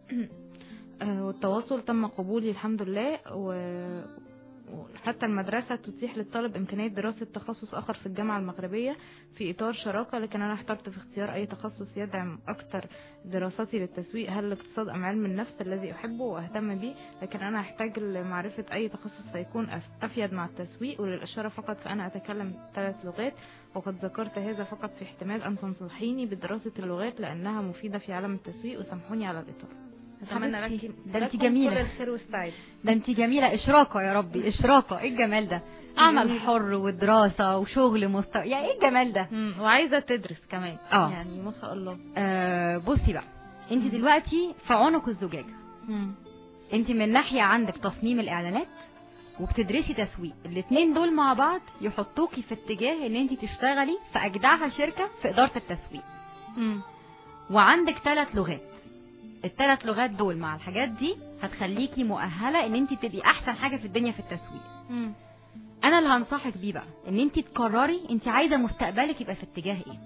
[SPEAKER 2] آه، والتواصل تم قبولي الحمد لله و وحتى المدرسة تتيح للطالب إمكانية دراسة تخصص آخر في الجامعة المغربية في إطار شراكة لكن أنا احترت في اختيار أي تخصص يدعم أكثر دراستي للتسويق هل الاقتصاد أم علم النفس الذي أحبه وأهتم به لكن أنا أحتاج لمعرفة أي تخصص فيكون أف- أفيد مع التسويق وللإشارة فقط فأنا أتكلم ثلاث لغات وقد ذكرت هذا فقط في احتمال أن تنصحيني بدراسة اللغات لأنها مفيدة في عالم التسويق وسامحوني على الإطالة أتمنى
[SPEAKER 3] حبيبتي،
[SPEAKER 2] لك
[SPEAKER 3] ده انت
[SPEAKER 2] لكم
[SPEAKER 3] جميلة.
[SPEAKER 2] كل الخير والسعادة
[SPEAKER 3] ده انت جميلة اشراقة يا ربي اشراقة ايه الجمال ده عمل
[SPEAKER 2] جميلة.
[SPEAKER 3] حر ودراسة وشغل مست يعني ايه الجمال ده
[SPEAKER 2] مم، وعايزة تدرس كمان
[SPEAKER 3] اه.
[SPEAKER 2] يعني ما شاء الله
[SPEAKER 3] آه بصي بقى انت دلوقتي في عنق الزجاجة
[SPEAKER 2] مم.
[SPEAKER 3] انت من ناحية عندك تصميم الاعلانات وبتدرسي تسويق الاتنين دول مع بعض يحطوكي في اتجاه ان انت تشتغلي في اجدعها شركة في ادارة التسويق
[SPEAKER 2] مم.
[SPEAKER 3] وعندك ثلاث لغات الثلاث لغات دول مع الحاجات دي هتخليكي مؤهلة ان انت تبقي احسن حاجة في الدنيا في التسويق
[SPEAKER 2] مم.
[SPEAKER 3] انا اللي هنصحك بيه بقى ان انت تقرري انت عايزه مستقبلك يبقى في اتجاه ايه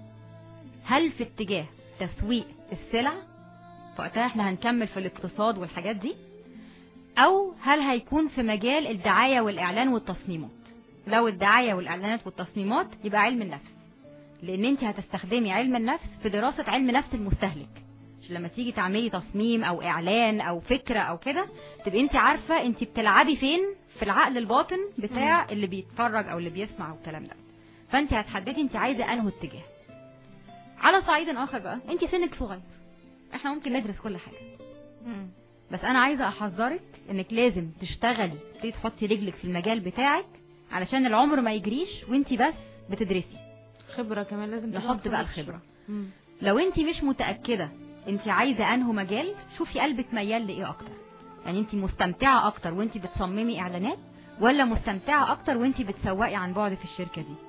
[SPEAKER 3] هل في اتجاه تسويق السلع فوقتها احنا هنكمل في الاقتصاد والحاجات دي او هل هيكون في مجال الدعايه والاعلان والتصميمات لو الدعايه والاعلانات والتصميمات يبقى علم النفس لان انت هتستخدمي علم النفس في دراسه علم نفس المستهلك عشان لما تيجي تعملي تصميم او اعلان او فكره او كده تبقي انت عارفه انت بتلعبي فين في العقل الباطن بتاع اللي بيتفرج او اللي بيسمع والكلام ده فانت هتحددي انت عايزه انه اتجاه على صعيد اخر بقى انت سنك صغير احنا ممكن ندرس كل حاجه
[SPEAKER 2] مم.
[SPEAKER 3] بس انا عايزه احذرك انك لازم تشتغلي تبتدي تحطي رجلك في المجال بتاعك علشان العمر ما يجريش وانت بس بتدرسي
[SPEAKER 2] خبرة كمان لازم
[SPEAKER 3] نحط
[SPEAKER 2] تبقى
[SPEAKER 3] بقى
[SPEAKER 2] خبرة.
[SPEAKER 3] الخبره
[SPEAKER 2] مم.
[SPEAKER 3] لو انت مش متاكده انت عايزه انه مجال شوفي قلبك ميال لايه اكتر يعني انت مستمتعه اكتر وانت بتصممي اعلانات ولا مستمتعه اكتر وانت بتسوقي عن بعد في الشركه دي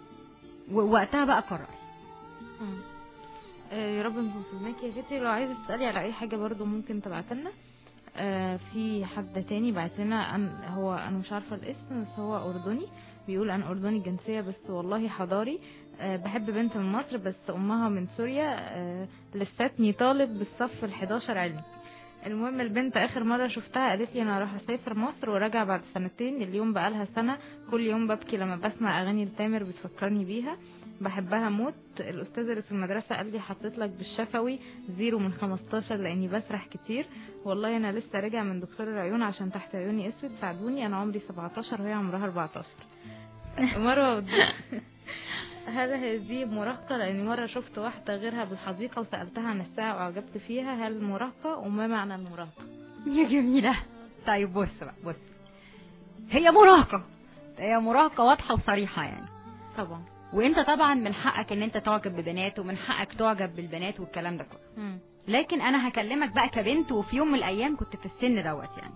[SPEAKER 3] ووقتها بقى قرري
[SPEAKER 2] مم. آه، يا رب نكون فهمناك يا فتي لو عايزة تسألي على أي حاجة برضو ممكن تبعتلنا آه، في حد تاني بعت لنا أن هو أنا مش عارفة الاسم بس هو أردني بيقول أنا أردني الجنسية بس والله حضاري آه، بحب بنت من مصر بس أمها من سوريا آه، لستني طالب بالصف الحداشر علمي المهم البنت اخر مره شفتها قالت لي انا راح اسافر مصر وراجع بعد سنتين اليوم بقالها سنه كل يوم ببكي لما بسمع اغاني لتامر بتفكرني بيها بحبها موت الاستاذ اللي في المدرسه قال لي حطيت لك بالشفوي زيرو من 15 لاني بسرح كتير والله انا لسه راجع من دكتور العيون عشان تحت عيوني اسود ساعدوني انا عمري 17 وهي عمرها 14 مروه بتقول- هل هذه مراهقة لأني مرة شفت واحدة غيرها بالحديقة وسألتها عن الساعة وأعجبت فيها هل مراهقة وما معنى المراهقة
[SPEAKER 3] يا جميلة طيب بص بقى بص هي مراهقة هي مراهقة واضحة وصريحة يعني
[SPEAKER 2] طبعا
[SPEAKER 3] وانت طبعا من حقك ان انت تعجب ببنات ومن حقك تعجب بالبنات والكلام ده كله
[SPEAKER 2] مم.
[SPEAKER 3] لكن انا هكلمك بقى كبنت وفي يوم من الايام كنت في السن دوت يعني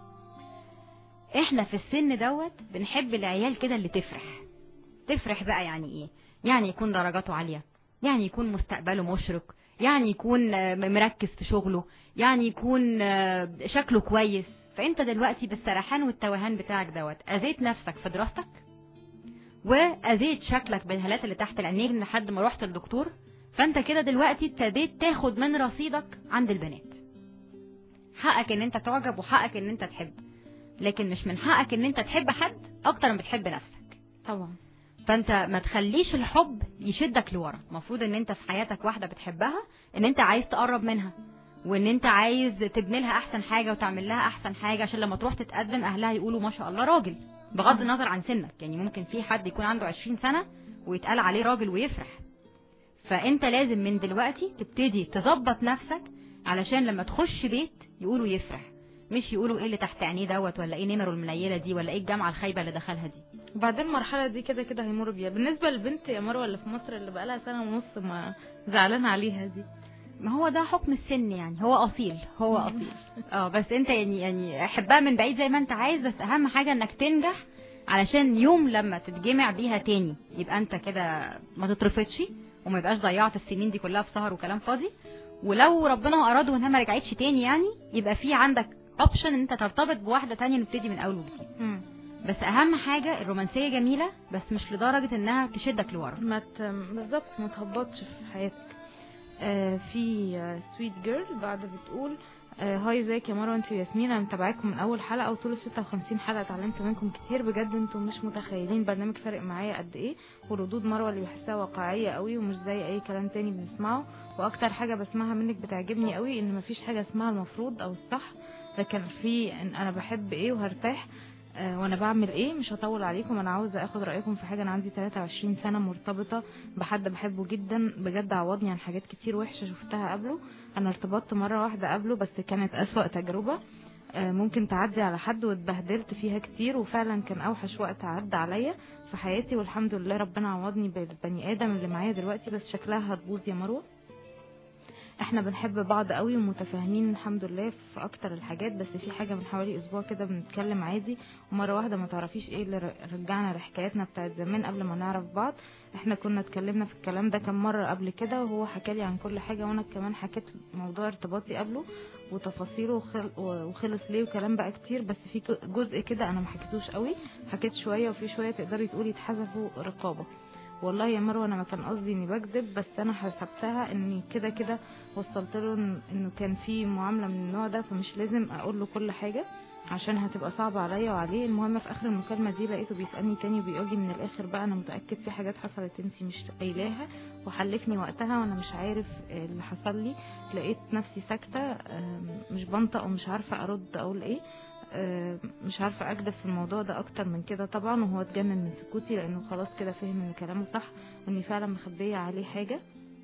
[SPEAKER 3] احنا في السن دوت بنحب العيال كده اللي تفرح تفرح بقى يعني ايه يعني يكون درجاته عالية يعني يكون مستقبله مشرق يعني يكون آه، مركز في شغله يعني يكون آه، شكله كويس فانت دلوقتي بالسرحان والتوهان بتاعك دوت اذيت نفسك في دراستك واذيت شكلك بالهالات اللي تحت العينين لحد ما رحت للدكتور فانت كده دلوقتي ابتديت تاخد من رصيدك عند البنات حقك ان انت تعجب وحقك ان انت تحب لكن مش من حقك ان انت تحب حد اكتر من بتحب نفسك
[SPEAKER 2] طبعا
[SPEAKER 3] فانت ما تخليش الحب يشدك لورا المفروض ان انت في حياتك واحده بتحبها ان انت عايز تقرب منها وان انت عايز تبني لها احسن حاجه وتعمل لها احسن حاجه عشان لما تروح تتقدم اهلها يقولوا ما شاء الله راجل بغض النظر عن سنك يعني ممكن في حد يكون عنده 20 سنه ويتقال عليه راجل ويفرح فانت لازم من دلوقتي تبتدي تظبط نفسك علشان لما تخش بيت يقولوا يفرح مش يقولوا ايه اللي تحت عينيه دوت ولا ايه نمره المنيله دي ولا ايه الجامعه الخايبه اللي دخلها دي
[SPEAKER 2] وبعدين المرحلة دي كده كده هيمر بيها بالنسبة للبنت يا مروة اللي في مصر اللي بقالها سنة ونص ما زعلان عليها دي
[SPEAKER 3] ما هو ده حكم السن يعني هو اصيل هو اصيل اه بس انت يعني يعني حبها من بعيد زي ما انت عايز بس اهم حاجه انك تنجح علشان يوم لما تتجمع بيها تاني يبقى انت كده ما تترفضش وما يبقاش ضيعت السنين دي كلها في سهر وكلام فاضي ولو ربنا اراد وانها ما رجعتش تاني يعني يبقى في عندك اوبشن ان انت ترتبط بواحده تانية نبتدي من اول وجديد
[SPEAKER 2] مم.
[SPEAKER 3] بس اهم حاجه الرومانسيه جميله بس مش لدرجه انها تشدك لورا
[SPEAKER 2] ما ت... بالظبط ما تهبطش في حياتك آه في سويت جيرل بعد بتقول آه هاي ازيك يا مروه انت وياسمين انا متابعاكم من اول حلقه وطول ال 56 حلقه اتعلمت منكم كتير بجد انتم مش متخيلين برنامج فارق معايا قد ايه وردود مروه اللي بحسها واقعيه قوي ومش زي اي كلام تاني بنسمعه واكتر حاجه بسمعها منك بتعجبني قوي ان مفيش حاجه اسمها المفروض او الصح لكن في ان انا بحب ايه وهرتاح آه، وانا بعمل ايه مش هطول عليكم انا عاوزه اخد رايكم في حاجه انا عندي 23 سنه مرتبطه بحد بحبه جدا بجد عوضني عن حاجات كتير وحشه شفتها قبله انا ارتبطت مره واحده قبله بس كانت اسوأ تجربه آه، ممكن تعدي على حد واتبهدلت فيها كتير وفعلا كان اوحش وقت عدى عليا في حياتي والحمد لله ربنا عوضني بالبني ادم اللي معايا دلوقتي بس شكلها هتبوظ يا مروه احنا بنحب بعض قوي ومتفاهمين الحمد لله في اكتر الحاجات بس في حاجه من حوالي اسبوع كده بنتكلم عادي ومره واحده ما تعرفيش ايه اللي ر- رجعنا لحكاياتنا بتاعت زمان قبل ما نعرف بعض احنا كنا اتكلمنا في الكلام ده كم مره قبل كده وهو حكى لي عن كل حاجه وانا كمان حكيت موضوع ارتباطي قبله وتفاصيله وخل... وخلص ليه وكلام بقى كتير بس في جزء كده انا ما حكيتوش قوي حكيت شويه وفي شويه تقدري تقولي اتحذفوا رقابه والله يا مروه انا ما كان قصدي اني بكذب بس انا حسبتها اني كده كده وصلت له إن- انه كان في معامله من النوع ده فمش لازم اقول له كل حاجه عشان هتبقى صعبة عليا وعليه المهم في اخر المكالمة دي لقيته بيسألني تاني وبيقول لي من الاخر بقى انا متأكد في حاجات حصلت انتي مش قايلاها وحلفني وقتها وانا مش عارف آه، اللي حصل لي لقيت نفسي ساكتة آم، مش بنطق ومش عارفة ارد اقول ايه آم، مش عارفة اكدب في الموضوع ده اكتر من كده طبعا وهو اتجنن من سكوتي لانه خلاص كده فهم ان كلامه صح واني فعلا مخبية عليه حاجة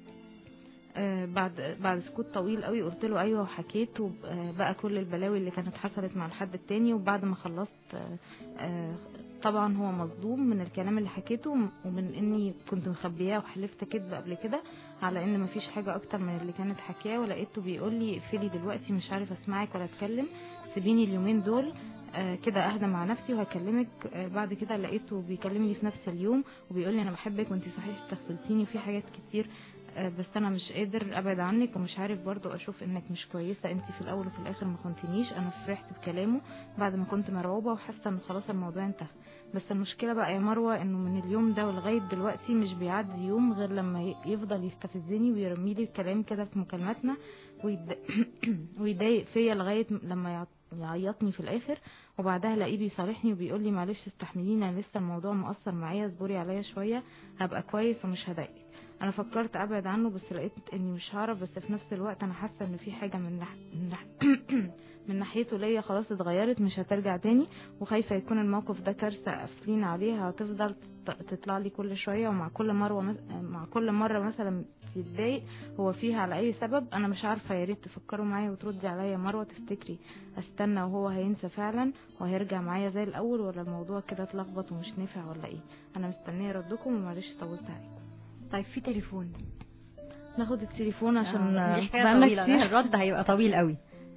[SPEAKER 2] آه، بعد بعد سكوت طويل قوي قلت له ايوه وحكيت وبقى كل البلاوي اللي كانت حصلت مع الحد التاني وبعد ما خلصت آه، آه، طبعا هو مصدوم من الكلام اللي حكيته ومن اني كنت مخبياه وحلفت كذب قبل كده على ان مفيش حاجه اكتر من اللي كانت حكاه ولقيته بيقول لي اقفلي دلوقتي مش عارف اسمعك ولا اتكلم سيبيني اليومين دول آه، كده اهدى مع نفسي وهكلمك آه، بعد كده لقيته بيكلمني في نفس اليوم وبيقول لي انا بحبك وانت صحيح استغفلتيني وفي حاجات كتير آه، بس انا مش قادر ابعد عنك ومش عارف برضو اشوف انك مش كويسه انت في الاول وفي الاخر ما خنتنيش انا فرحت بكلامه بعد ما كنت مرعوبه وحاسه ان خلاص الموضوع انتهى بس المشكله بقى يا مروه انه من اليوم ده ولغايه دلوقتي مش بيعدي يوم غير لما ي- يفضل يستفزني ويرمي لي الكلام كده في مكالماتنا ويد- ويضايق فيا لغايه لما يعط- يعيطني في الاخر وبعدها الاقيه بيصالحني وبيقول لي معلش استحمليني انا لسه الموضوع مؤثر معايا اصبري عليا شويه هبقى كويس ومش هضايقك انا فكرت ابعد عنه بس لقيت اني مش هعرف بس في نفس الوقت انا حاسه ان في حاجه من نح... من, نح... من ناحيته ليا خلاص اتغيرت مش هترجع تاني وخايفه يكون الموقف ده كارثه قافلين عليها هتفضل ت- تطلع لي كل شويه ومع كل مره مس... مع كل مره مثلا يتضايق هو فيها على اي سبب انا مش عارفه يا ريت تفكروا معايا وتردي عليا مروه تفتكري استنى وهو هينسى فعلا وهيرجع معايا زي الاول ولا الموضوع كده اتلخبط ومش نافع ولا ايه انا مستنيه ردكم ومعلش طولت عليكم
[SPEAKER 3] طيب في تليفون
[SPEAKER 2] ناخد التليفون عشان
[SPEAKER 3] آه، دي حكايه
[SPEAKER 2] بقالنا
[SPEAKER 3] طويله
[SPEAKER 2] كتير.
[SPEAKER 3] الرد هيبقى طويل قوي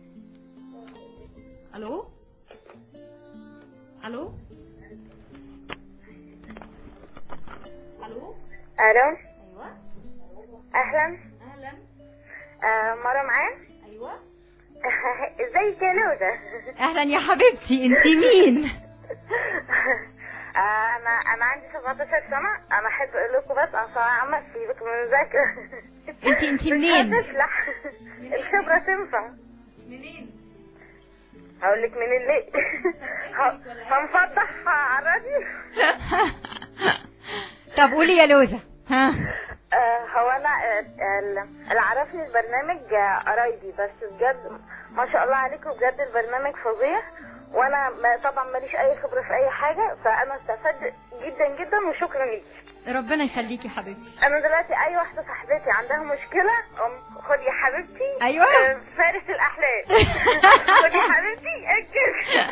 [SPEAKER 2] الو الو الو
[SPEAKER 4] الو
[SPEAKER 2] ايوه
[SPEAKER 4] اهلا
[SPEAKER 2] اهلا
[SPEAKER 4] آه مره معايا
[SPEAKER 2] ايوه
[SPEAKER 4] ازيك يا لوزة
[SPEAKER 3] اهلا يا حبيبتي انت مين
[SPEAKER 4] آه انا انا عندي 17 سنه انا احب اقول لكم بس انا صراحه عمال سيبك من المذاكره
[SPEAKER 3] انت انت
[SPEAKER 4] مش
[SPEAKER 3] منين
[SPEAKER 4] هتفلح الخبره تنفع
[SPEAKER 2] منين
[SPEAKER 4] هقول لك من الليل ه- هنفتح على الراديو
[SPEAKER 3] طب قولي يا لوزة ها
[SPEAKER 4] آه، هو انا آه، ال- اللي عرفني البرنامج آه، قرايبي بس بجد ما شاء الله عليكم بجد البرنامج فظيع وانا ما- طبعا ماليش اي خبره في اي حاجه فانا استفدت جدا جدا وشكرا ليك
[SPEAKER 3] ربنا يخليكي يا حبيبتي
[SPEAKER 4] انا دلوقتي اي واحده صاحبتي عندها مشكله أم خدي يا حبيبتي
[SPEAKER 3] أيوة.
[SPEAKER 4] آه، فارس الاحلام خدي يا حبيبتي اكل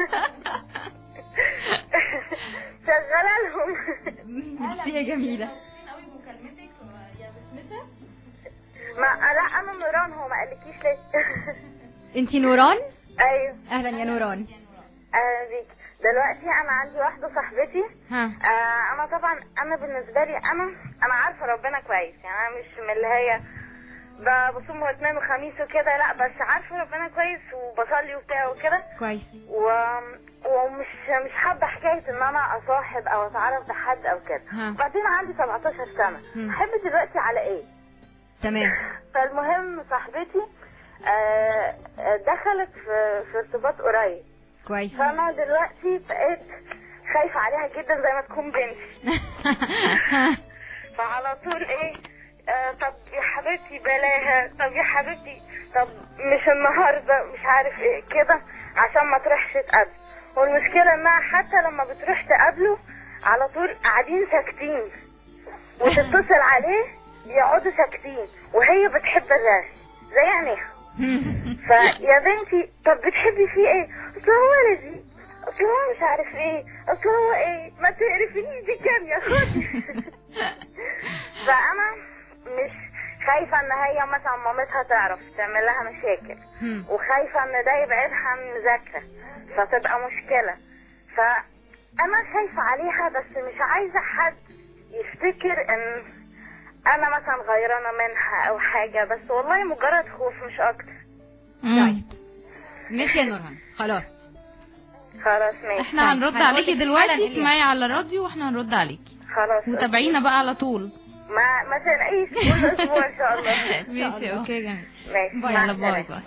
[SPEAKER 4] شغاله لهم
[SPEAKER 3] ميرسي يا جميلة
[SPEAKER 2] قوي مكالمتك يا بسمسه
[SPEAKER 4] ما لا انا نوران هو ما قالكيش ليه
[SPEAKER 3] انت نوران
[SPEAKER 4] ايوه
[SPEAKER 3] اهلا يا نوران
[SPEAKER 4] اهلا بيك دلوقتي انا عندي واحده صاحبتي
[SPEAKER 3] ها
[SPEAKER 4] آه انا طبعا انا بالنسبه لي انا انا عارفه ربنا كويس يعني انا مش من اللي هي ب- بصوم اثنين وخميس وكده لا بس عارفه ربنا كويس وبصلي وبتاع وكده
[SPEAKER 3] كويس
[SPEAKER 4] و... ومش مش حابه حكايه ان انا اصاحب او اتعرف بحد او كده
[SPEAKER 3] ها.
[SPEAKER 4] وبعدين عندي 17 سنه
[SPEAKER 3] هم.
[SPEAKER 4] احب دلوقتي على ايه
[SPEAKER 3] تمام
[SPEAKER 4] فالمهم صاحبتي آه آه، دخلت في, في ارتباط قريب
[SPEAKER 3] كويس
[SPEAKER 4] فانا دلوقتي بقيت خايفه عليها جدا زي ما تكون بنتي فعلى طول ايه آه طب يا حبيبتي بلاها طب يا حبيبتي طب مش النهارده مش عارف ايه كده عشان ما تروحش تقابله والمشكله انها حتى لما بتروح تقابله على طول قاعدين ساكتين وتتصل عليه يقعدوا ساكتين وهي بتحب الرسم زي عينيها فيا بنتي طب بتحبي فيه ايه؟ اصل هو لذيذ اصل هو مش عارف ايه اصل هو ايه ما تعرفينيش دي كام يا اخواتي فانا مش خايفه ان هي مثلا مامتها تعرف تعمل لها مشاكل
[SPEAKER 3] هم.
[SPEAKER 4] وخايفه ان ده يبعدها عن المذاكره فتبقى مشكله فانا خايفه عليها بس مش عايزه حد يفتكر ان انا مثلا غيرانه منها او حاجه بس والله مجرد خوف مش اكتر
[SPEAKER 3] طيب ماشي يا نورهان خلاص
[SPEAKER 4] خلاص ماشي
[SPEAKER 2] احنا هنرد
[SPEAKER 3] هنقولك
[SPEAKER 2] عليكي
[SPEAKER 3] فعلاً
[SPEAKER 2] دلوقتي
[SPEAKER 3] اللي-
[SPEAKER 2] اسمعي على الراديو واحنا هنرد عليكي
[SPEAKER 4] خلاص
[SPEAKER 2] وتابعينا بقى على طول
[SPEAKER 4] ما ما تلاقيش كل اسبوع ان شاء الله
[SPEAKER 2] ماشي اوكي جميل
[SPEAKER 4] ماشي
[SPEAKER 2] باي
[SPEAKER 4] مع
[SPEAKER 2] يلا باي
[SPEAKER 4] السلامة.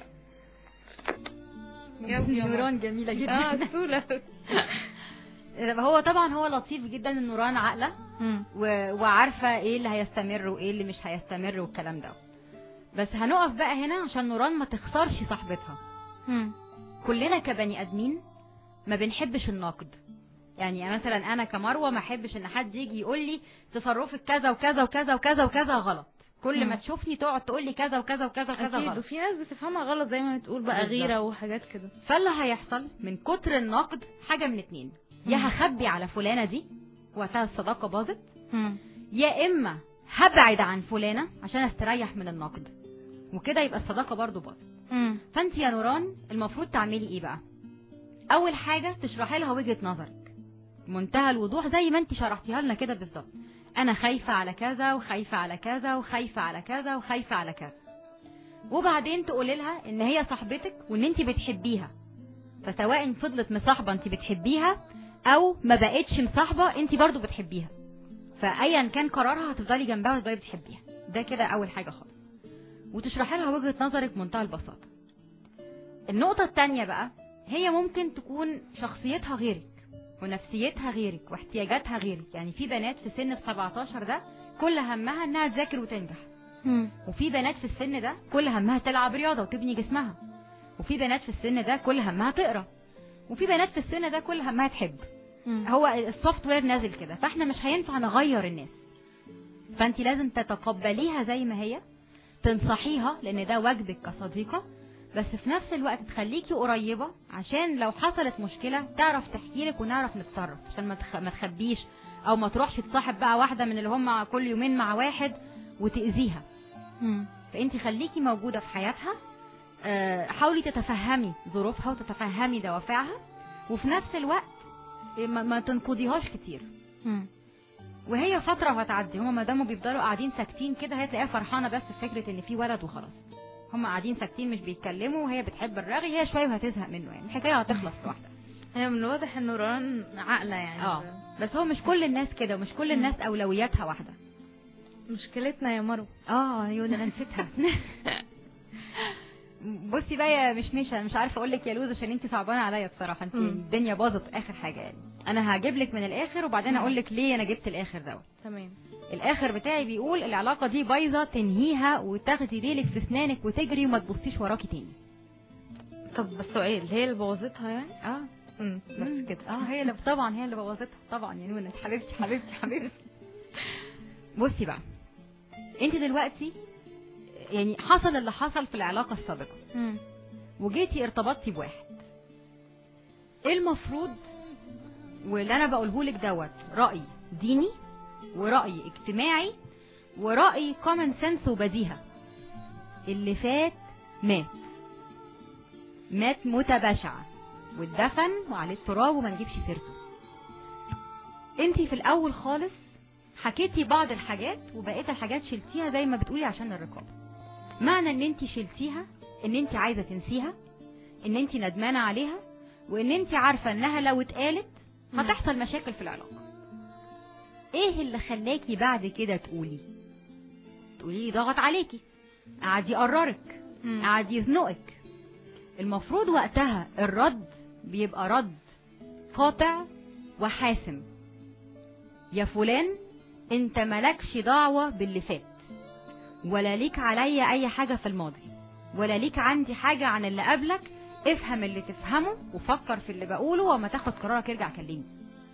[SPEAKER 2] باي
[SPEAKER 3] نوران جميلة
[SPEAKER 2] اه
[SPEAKER 3] جدا
[SPEAKER 2] سهولة
[SPEAKER 3] هو طبعا هو لطيف جدا ان نوران عاقلة
[SPEAKER 2] مم.
[SPEAKER 3] و... وعارفة ايه اللي هيستمر وايه اللي مش هيستمر والكلام ده بس هنقف بقى هنا عشان نوران ما تخسرش صاحبتها
[SPEAKER 2] مم.
[SPEAKER 3] كلنا كبني ادمين ما بنحبش النقد يعني مثلا انا كمروه ما احبش ان حد يجي يقول لي تصرفك كذا وكذا وكذا وكذا وكذا غلط كل ما
[SPEAKER 2] مم.
[SPEAKER 3] تشوفني تقعد تقول لي كذا وكذا وكذا وكذا
[SPEAKER 2] اكيد
[SPEAKER 3] غلط
[SPEAKER 2] وفي ناس بتفهمها غلط زي ما بتقول بقى
[SPEAKER 3] بالظبط.
[SPEAKER 2] غيرة وحاجات كده
[SPEAKER 3] فاللي هيحصل من كتر النقد حاجه من اتنين يا
[SPEAKER 2] مم.
[SPEAKER 3] هخبي على فلانه دي وقتها الصداقه باظت
[SPEAKER 2] مم.
[SPEAKER 3] يا اما هبعد عن فلانه عشان استريح من النقد وكده يبقى الصداقه برضو باظت
[SPEAKER 2] مم.
[SPEAKER 3] فانت يا نوران المفروض تعملي ايه بقى اول حاجه تشرحي لها وجهه نظرك منتهى الوضوح زي ما انت شرحتيها لنا كده بالظبط انا خايفه على كذا وخايفه على كذا وخايفه على كذا وخايفه على كذا وبعدين تقولي لها ان هي صاحبتك وان انت بتحبيها فسواء فضلت مصاحبه انت بتحبيها او ما بقتش مصاحبه انت برضو بتحبيها فايا كان قرارها هتفضلي جنبها وتفضلي بتحبيها ده كده اول حاجه خالص وتشرحي لها وجهه نظرك بمنتهى البساطه النقطه الثانيه بقى هي ممكن تكون شخصيتها غيرك ونفسيتها غيرك واحتياجاتها غيرك يعني في بنات في سن ال 17 ده كل همها انها تذاكر وتنجح
[SPEAKER 2] مم.
[SPEAKER 3] وفي بنات في السن ده كل همها تلعب رياضة وتبني جسمها وفي بنات في السن ده كل همها تقرا وفي بنات في السن ده كل همها تحب
[SPEAKER 2] مم.
[SPEAKER 3] هو السوفت وير نازل كده فاحنا مش هينفع نغير الناس فانت لازم تتقبليها زي ما هي تنصحيها لان ده واجبك كصديقة بس في نفس الوقت تخليكي قريبة عشان لو حصلت مشكلة تعرف تحكي لك ونعرف نتصرف عشان ما تخ- ما تخبيش او ما تروحش تصاحب بقى واحدة من اللي هم كل يومين مع واحد وتأذيها
[SPEAKER 2] مم.
[SPEAKER 3] فانت خليكي موجودة في حياتها آه، حاولي تتفهمي ظروفها وتتفهمي دوافعها وفي نفس الوقت ما, ما تنقضيهاش كتير
[SPEAKER 2] مم.
[SPEAKER 3] وهي فترة وهتعدي هما ما داموا بيفضلوا قاعدين ساكتين كده هي تلاقيها فرحانة بس في فكرة ان في ولد وخلاص هما قاعدين ساكتين مش بيتكلموا وهي بتحب الرغي هي شوية وهتزهق منه يعني الحكاية هتخلص لوحدها
[SPEAKER 2] هي من الواضح ان نوران عاقله يعني
[SPEAKER 3] اه بس هو مش كل الناس كده ومش كل الناس اولوياتها واحدة
[SPEAKER 2] مشكلتنا يا مروه
[SPEAKER 3] اه يو ده انا نسيتها بصي بقى يا مشمشه مش عارفه اقول لك يا لوز عشان انت صعبانه عليا بصراحه انت
[SPEAKER 2] مم.
[SPEAKER 3] الدنيا باظت اخر حاجه يعني انا هجيب لك من الاخر وبعدين اقول لك ليه انا جبت الاخر دوت
[SPEAKER 2] تمام
[SPEAKER 3] الاخر بتاعي بيقول العلاقه دي بايظه تنهيها وتاخدي ديلك في اسنانك وتجري وما تبصيش وراكي تاني
[SPEAKER 2] طب بس سؤال هي اللي بوظتها يعني
[SPEAKER 3] اه
[SPEAKER 2] امم بس كده
[SPEAKER 3] اه هي اللي طبعا هي اللي بوظتها طبعا يا نونس حبيبتي حبيبتي حبيبتي بصي بقى انت دلوقتي يعني حصل اللي حصل في العلاقه السابقه
[SPEAKER 2] مم.
[SPEAKER 3] وجيتي ارتبطتي بواحد ايه المفروض واللي انا بقوله لك دوت راي ديني وراي اجتماعي وراي كومن سنس وبديهه اللي فات مات مات موتة بشعة واتدفن وعليه التراب وما نجيبش سيرته انتي في الاول خالص حكيتي بعض الحاجات وبقيت الحاجات شلتيها زي ما بتقولي عشان الرقابة معنى ان انتي شلتيها ان انتي عايزة تنسيها ان انتي ندمانة عليها وان انتي عارفة انها لو اتقالت
[SPEAKER 2] مم.
[SPEAKER 3] هتحصل مشاكل في العلاقة ايه اللي خلاكي بعد كده تقولي تقولي ضغط عليكي قعد يقررك
[SPEAKER 2] مم.
[SPEAKER 3] قعد يزنقك المفروض وقتها الرد بيبقى رد قاطع وحاسم يا فلان انت ملكش دعوة باللي فات ولا ليك عليا اي حاجة في الماضي ولا ليك عندي حاجة عن اللي قبلك افهم اللي تفهمه وفكر في اللي بقوله وما تاخد قرارك ارجع كلمني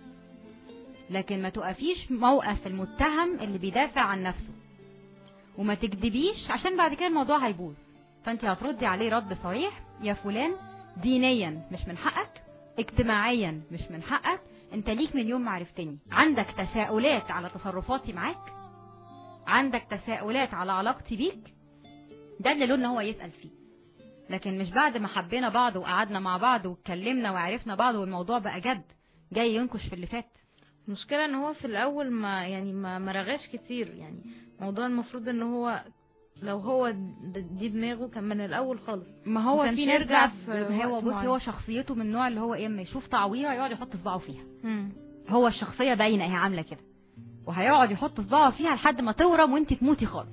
[SPEAKER 3] لكن ما تقفيش موقف المتهم اللي بيدافع عن نفسه وما تكذبيش عشان بعد كده الموضوع هيبوظ فانت هتردي عليه رد صريح يا فلان دينيا مش من حقك اجتماعيا مش من حقك انت ليك من يوم ما عرفتني عندك تساؤلات على تصرفاتي معاك عندك تساؤلات على علاقتي بيك ده اللي له ان هو يسأل فيه لكن مش بعد ما حبينا بعض وقعدنا مع بعض واتكلمنا وعرفنا بعض والموضوع بقى جد جاي ينكش في اللي فات
[SPEAKER 2] المشكلة ان هو في الاول ما يعني ما ما رغاش كتير يعني موضوع المفروض ان هو لو هو د- دي دماغه كان من الاول خالص
[SPEAKER 3] ما هو
[SPEAKER 2] ما كانش
[SPEAKER 3] في ناس
[SPEAKER 2] يرجع
[SPEAKER 3] بقى
[SPEAKER 2] في
[SPEAKER 3] هو
[SPEAKER 2] وقت
[SPEAKER 3] بصي
[SPEAKER 2] معين.
[SPEAKER 3] هو شخصيته من النوع اللي هو ايه اما يشوف تعويره يقعد يحط صباعه فيها
[SPEAKER 2] مم.
[SPEAKER 3] هو الشخصيه باينه هي عامله كده وهيقعد يحط صباعه فيها لحد ما تورم وانت تموتي خالص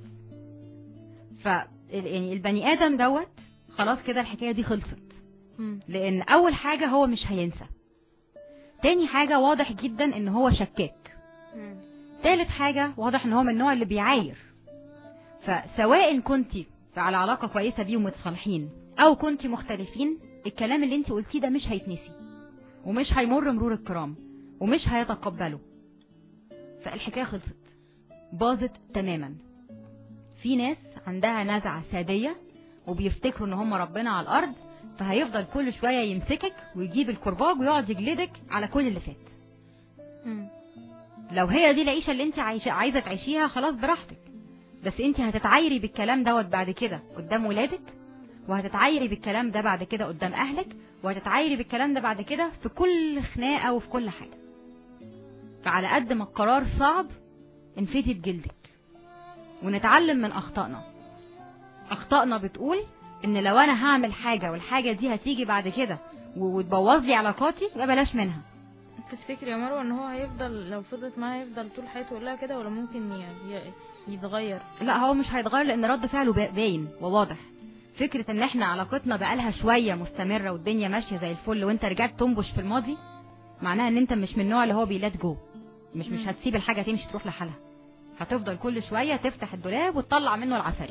[SPEAKER 3] ف يعني البني ادم دوت خلاص كده الحكايه دي خلصت
[SPEAKER 2] مم.
[SPEAKER 3] لان اول حاجه هو مش هينسى تاني حاجه واضح جدا ان هو شكاك
[SPEAKER 2] مم.
[SPEAKER 3] تالت حاجة واضح ان هو من النوع اللي بيعاير فسواء كنتي على علاقة كويسة بيه ومتصالحين او كنتي مختلفين الكلام اللي انت قلتيه ده مش هيتنسي ومش هيمر مرور الكرام ومش هيتقبله فالحكاية خلصت باظت تماما في ناس عندها نزعة سادية وبيفتكروا ان هم ربنا على الارض فهيفضل كل شوية يمسكك ويجيب الكرباج ويقعد يجلدك على كل اللي فات
[SPEAKER 2] مم.
[SPEAKER 3] لو هي دي العيشة اللي انت عايشة عايزة تعيشيها خلاص براحتك بس انت هتتعايري بالكلام دوت بعد كده قدام ولادك وهتتعايري بالكلام ده بعد كده قدام اهلك وهتتعايري بالكلام ده بعد كده في كل خناقة وفي كل حاجة فعلى قد ما القرار صعب انفتي بجلدك ونتعلم من اخطائنا اخطائنا بتقول ان لو انا هعمل حاجة والحاجة دي هتيجي بعد كده و- وتبوظ لي علاقاتي يبقى بلاش منها
[SPEAKER 2] تفتكري يا مروه ان هو هيفضل لو فضلت معاه هيفضل طول حياته يقول لها كده ولا ممكن ي- ي- يتغير
[SPEAKER 3] لا هو مش هيتغير لان رد فعله با- باين وواضح فكرة ان احنا علاقتنا بقالها شوية مستمرة والدنيا ماشية زي الفل وانت رجعت تنبش في الماضي معناها ان انت مش من النوع اللي هو بيلات جو مش مش
[SPEAKER 2] مم.
[SPEAKER 3] هتسيب الحاجة تمشي تروح لحالها هتفضل كل شويه تفتح الدولاب وتطلع منه العفاريت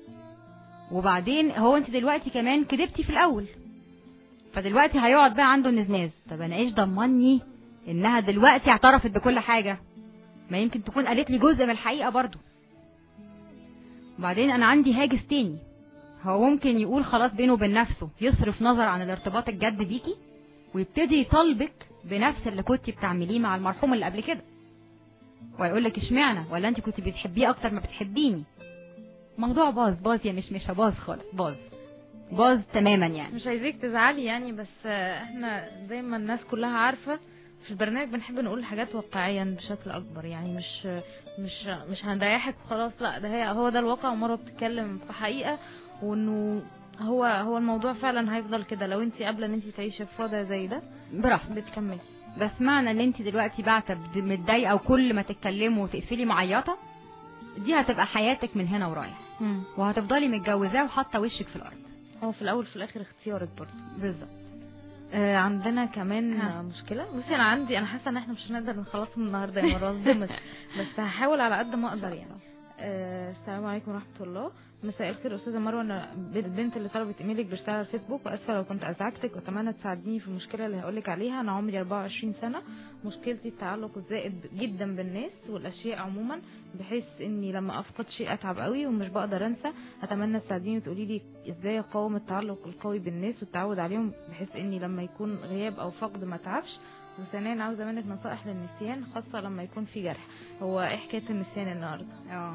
[SPEAKER 3] وبعدين هو انت دلوقتي كمان كدبتي في الاول فدلوقتي هيقعد بقى عنده النزناز طب انا ايش ضمني انها دلوقتي اعترفت بكل حاجه ما يمكن تكون قالت لي جزء من الحقيقه برضو وبعدين انا عندي هاجس تاني هو ممكن يقول خلاص بينه وبين نفسه يصرف نظر عن الارتباط الجد بيكي ويبتدي يطالبك بنفس اللي كنتي بتعمليه مع المرحوم اللي قبل كده ويقول لك اشمعنى ولا انت كنت بتحبيه اكتر ما بتحبيني موضوع باظ باظ يا مش مش باظ خالص باظ باظ تماما يعني
[SPEAKER 2] مش عايزاك تزعلي يعني بس آه، احنا زي ما الناس كلها عارفة في البرنامج بنحب نقول حاجات واقعيا بشكل اكبر يعني مش مش مش هنريحك وخلاص لا ده هي هو ده الواقع ومرة بتتكلم في حقيقة وانه هو هو الموضوع فعلا هيفضل كده لو انت قابله ان انت تعيشي في وضع زي ده
[SPEAKER 3] براحتك
[SPEAKER 2] بتكملي
[SPEAKER 3] بس معنى ان انت دلوقتي بعتة بد- متضايقه وكل ما تتكلموا وتقفلي معيطه دي هتبقى حياتك من هنا ورايح وهتفضلي متجوزاه وحاطه وشك في الارض
[SPEAKER 2] هو في الاول في الاخر اختيارك برضه
[SPEAKER 3] بالظبط
[SPEAKER 2] آه عندنا كمان
[SPEAKER 3] ها.
[SPEAKER 2] آه. مشكله بصي انا عندي انا حاسه ان احنا مش هنقدر نخلصهم النهارده يا مروه بس بس هحاول على قد ما اقدر يعني آه السلام عليكم ورحمه الله مساء الخير استاذه مروه انا البنت اللي طلبت ايميلك بشتغل على الفيسبوك واسفه لو كنت ازعجتك واتمنى تساعديني في المشكله اللي هقولك عليها انا عمري 24 سنه مشكلتي التعلق الزائد جدا بالناس والاشياء عموما بحيث اني لما افقد شيء اتعب قوي ومش بقدر انسى اتمنى تساعديني وتقولي لي ازاي اقاوم التعلق القوي بالناس والتعود عليهم بحيث اني لما يكون غياب او فقد ما اتعبش وثانيا عاوزه منك نصائح للنسيان خاصه لما يكون في جرح هو ايه حكايه النسيان النهارده
[SPEAKER 3] اه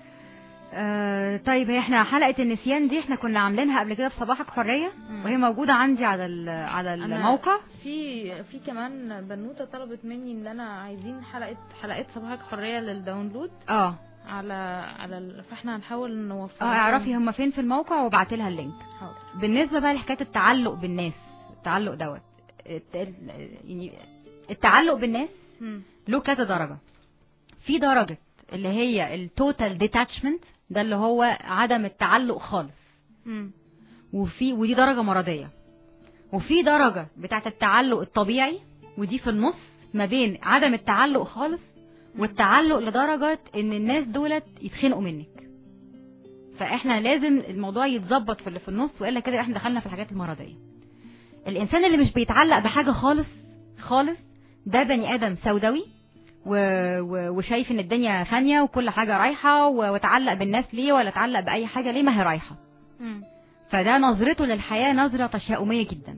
[SPEAKER 3] آه، طيب هي احنا حلقه النسيان دي احنا كنا عاملينها قبل كده في صباحك حريه
[SPEAKER 2] مم.
[SPEAKER 3] وهي موجوده عندي على ال- على
[SPEAKER 2] أنا
[SPEAKER 3] الموقع
[SPEAKER 2] في في كمان بنوته طلبت مني ان انا عايزين حلقه حلقات صباحك حريه للداونلود
[SPEAKER 3] اه
[SPEAKER 2] على على ال... فاحنا هنحاول نوفر
[SPEAKER 3] اه اعرفي هم فين في الموقع وابعتي لها اللينك
[SPEAKER 2] حاضر
[SPEAKER 3] بالنسبه بقى لحكايه التعلق بالناس التعلق دوت الت- ال- يعني التعلق بالناس
[SPEAKER 2] مم.
[SPEAKER 3] له كذا درجه في درجه اللي هي التوتال ديتاتشمنت ده اللي هو عدم التعلق خالص
[SPEAKER 2] مم.
[SPEAKER 3] وفي ودي درجه مرضيه وفي درجه بتاعه التعلق الطبيعي ودي في النص ما بين عدم التعلق خالص والتعلق لدرجه ان الناس دولت يتخنقوا منك فاحنا لازم الموضوع يتظبط في اللي في النص والا كده احنا دخلنا في الحاجات المرضيه الانسان اللي مش بيتعلق بحاجه خالص خالص ده بني ادم سوداوي و... و... وشايف ان الدنيا فانيه وكل حاجه رايحه و... وتعلق بالناس ليه ولا تعلق باي حاجه ليه ما هي رايحه
[SPEAKER 2] مم.
[SPEAKER 3] فده نظرته للحياة نظرة تشاؤمية جدا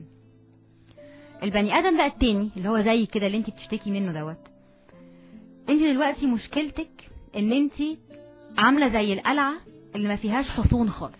[SPEAKER 3] البني ادم بقى التاني اللي هو زي كده اللي انت بتشتكي منه دوت انت دلوقتي مشكلتك ان انت عاملة زي القلعة اللي ما فيهاش حصون خالص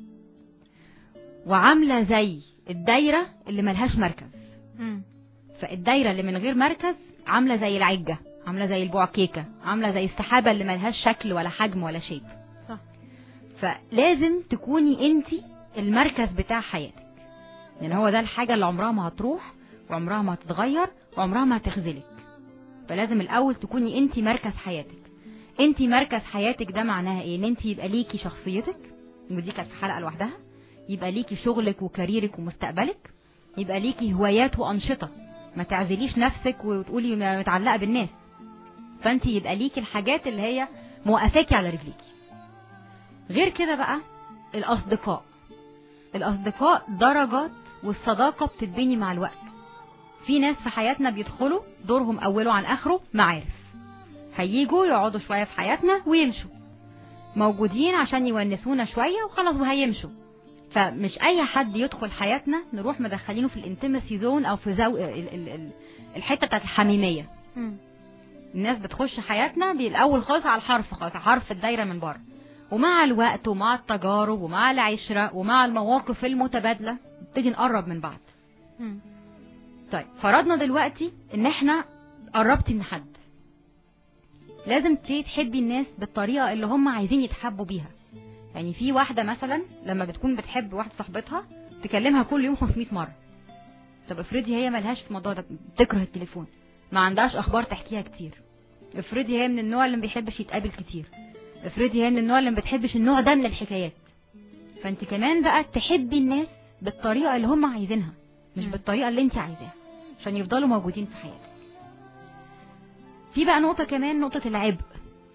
[SPEAKER 3] وعاملة زي الدايرة اللي ملهاش مركز
[SPEAKER 2] مم.
[SPEAKER 3] فالدايرة اللي من غير مركز عاملة زي العجة عاملة زي البوعكيكة عاملة زي السحابة اللي ملهاش شكل ولا حجم ولا شيب
[SPEAKER 2] صح
[SPEAKER 3] فلازم تكوني انت المركز بتاع حياتك لان هو ده الحاجة اللي عمرها ما هتروح وعمرها ما هتتغير وعمرها ما هتخذلك فلازم الاول تكوني انت مركز حياتك انت مركز حياتك ده معناها ايه ان انت يبقى ليكي شخصيتك ودي كانت في حلقة لوحدها يبقى ليكي شغلك وكاريرك ومستقبلك يبقى ليكي هوايات وانشطة ما تعزليش نفسك وتقولي ما- متعلقة بالناس فانت يبقى ليكي الحاجات اللي هي موقفاكي على رجليكي غير كده بقى الأصدقاء الأصدقاء درجات والصداقة بتتبني مع الوقت في ناس في حياتنا بيدخلوا دورهم أوله عن آخره معارف هيجوا يقعدوا شوية في حياتنا ويمشوا موجودين عشان يونسونا شوية وخلاص وهيمشوا فمش أي حد يدخل حياتنا نروح مدخلينه في الانتمسي زون أو في زو... ال... ال... ال... الحتة بتاعت الحميمية
[SPEAKER 2] مم.
[SPEAKER 3] الناس بتخش حياتنا بالأول خالص على الحرف خالص على حرف الدايرة من بره ومع الوقت ومع التجارب ومع العشرة ومع المواقف المتبادلة نبتدي نقرب من بعض
[SPEAKER 2] مم.
[SPEAKER 3] طيب فرضنا دلوقتي ان احنا قربتي من حد لازم تبتدي تحبي الناس بالطريقة اللي هم عايزين يتحبوا بيها يعني في واحدة مثلا لما بتكون بتحب واحدة صاحبتها تكلمها كل يوم 500 مرة طب افرضي هي ملهاش في الموضوع ده بتكره التليفون ما عندهاش اخبار تحكيها كتير افرضي هي من النوع اللي ما بيحبش يتقابل كتير افرضي هي من النوع اللي ما بتحبش النوع ده من الحكايات فانت كمان بقى تحبي الناس بالطريقة اللي هم عايزينها مش
[SPEAKER 2] مم.
[SPEAKER 3] بالطريقة اللي انت عايزاها عشان يفضلوا موجودين في حياتك في بقى نقطة كمان نقطة العبء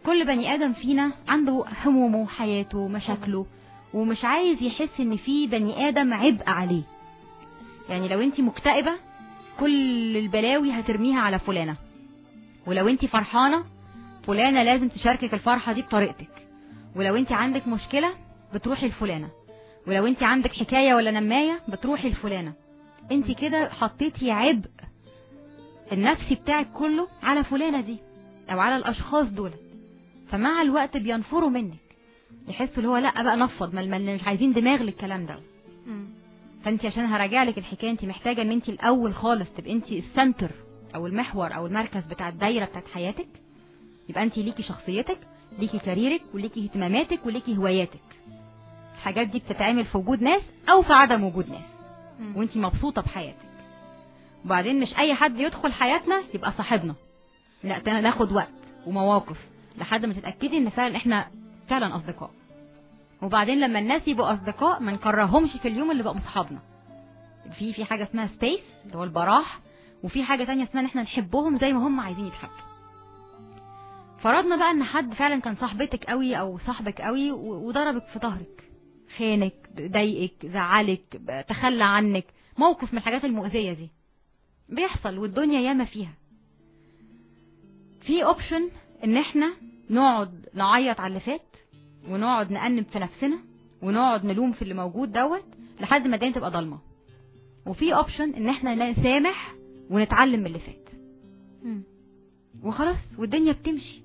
[SPEAKER 3] كل بني ادم فينا عنده همومه وحياته مشاكله ومش عايز يحس ان في بني ادم عبء عليه يعني لو انت مكتئبة كل البلاوي هترميها على فلانة ولو انت فرحانة فلانة لازم تشاركك الفرحة دي بطريقتك ولو انت عندك مشكلة بتروحي لفلانة ولو انت عندك حكاية ولا نماية بتروحي لفلانة انت كده حطيتي عبء النفسي بتاعك كله على فلانة دي او على الاشخاص دول فمع الوقت بينفروا منك يحسوا اللي هو لا بقى نفض ما ما- مش عايزين دماغ للكلام ده
[SPEAKER 2] مم.
[SPEAKER 3] فانت عشان هراجع لك الحكايه انت محتاجه ان انت الاول خالص تبقى انت السنتر او المحور او المركز بتاع الدايره بتاعت حياتك يبقى انت ليكي شخصيتك ليكي كاريرك وليكي اهتماماتك وليكي هواياتك الحاجات دي بتتعمل في وجود ناس او في عدم وجود ناس
[SPEAKER 2] مم.
[SPEAKER 3] وانت مبسوطه بحياتك وبعدين مش اي حد يدخل حياتنا يبقى صاحبنا لا تا- ناخد وقت ومواقف لحد ما تتاكدي ان فعلا احنا فعلا اصدقاء وبعدين لما الناس يبقوا اصدقاء ما نكرههمش في اليوم اللي بقوا اصحابنا في في حاجه اسمها سبيس اللي هو البراح وفي حاجه تانية اسمها ان احنا نحبهم زي ما هم عايزين يتحبوا فرضنا بقى ان حد فعلا كان صاحبتك قوي او صاحبك قوي و- وضربك في ظهرك خانك ضايقك زعلك تخلى عنك موقف من الحاجات المؤذيه دي بيحصل والدنيا ياما فيها في اوبشن ان احنا نقعد نعيط على اللي فات ونقعد نأنب في نفسنا ونقعد نلوم في اللي موجود دوت لحد ما الدنيا تبقى ضلمه وفي اوبشن ان احنا نسامح ونتعلم من اللي فات
[SPEAKER 2] مم.
[SPEAKER 3] وخلاص والدنيا بتمشي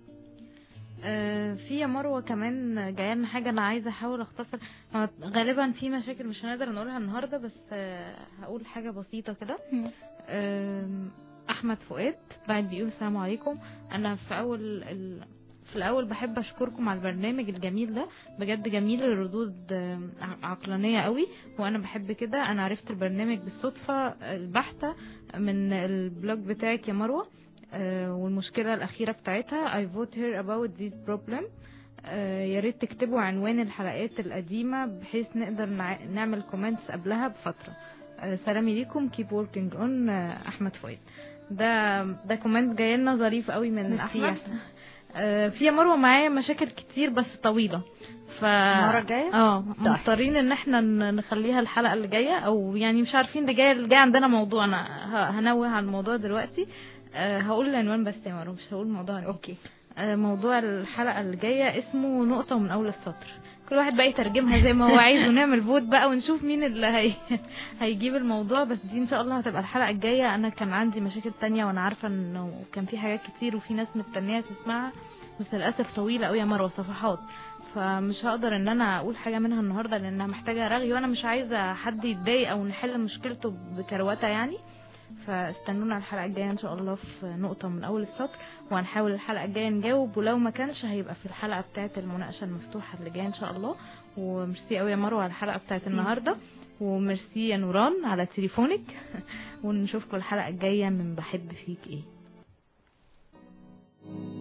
[SPEAKER 2] آه، في يا مروه كمان جايه لنا حاجه انا عايزه احاول اختصر هو غالبا في مشاكل مش هنقدر نقولها النهارده بس آه، هقول حاجه بسيطه كده آم، احمد فؤاد بعد بيقول السلام عليكم انا في اول ال... في الاول بحب اشكركم على البرنامج الجميل ده بجد جميل الردود آم، ع- عقلانيه قوي وانا بحب كده انا عرفت البرنامج بالصدفه البحته من البلوج بتاعك يا مروه آه، والمشكله الاخيره بتاعتها I vote here about this problem آه، يا ريت تكتبوا عنوان الحلقات القديمه بحيث نقدر نع- نعمل كومنتس قبلها بفتره آه، سلامي ليكم keep working on آه، احمد فؤاد ده ده كومنت جاي لنا ظريف قوي من
[SPEAKER 3] ميرسي يا
[SPEAKER 2] احمد آه، في يا مروه معايا مشاكل كتير بس طويله ف
[SPEAKER 3] المرة الجاية؟
[SPEAKER 2] اه مضطرين ان احنا ن- نخليها الحلقه اللي جايه او يعني مش عارفين اللي جايه اللي جاي عندنا موضوع انا ه- هنوه على الموضوع دلوقتي آه، هقول العنوان بس يا مروه مش هقول موضوع
[SPEAKER 3] اوكي
[SPEAKER 2] آه، موضوع الحلقة اللي جاية اسمه نقطة من أول السطر كل واحد بقى يترجمها زي ما هو عايز ونعمل فوت بقى ونشوف مين اللي هي... هيجيب الموضوع بس دي ان شاء الله هتبقى الحلقة الجاية انا كان عندي مشاكل تانية وانا عارفة انه كان في حاجات كتير وفي ناس مستنية تسمعها بس للأسف طويلة قوي يا مروة صفحات فمش هقدر ان انا اقول حاجة منها النهاردة لانها محتاجة رغي وانا مش عايزة حد يتضايق او نحل مشكلته بكروتة يعني فاستنونا الحلقة الجاية ان شاء الله في نقطة من اول السطر وهنحاول الحلقة الجاية نجاوب ولو ما كانش هيبقى في الحلقة بتاعة المناقشة المفتوحة اللي جاية ان شاء الله وميرسي قوي يا مروة على الحلقة بتاعة النهاردة وميرسي يا نوران على تليفونك ونشوفكم الحلقة الجاية من بحب فيك ايه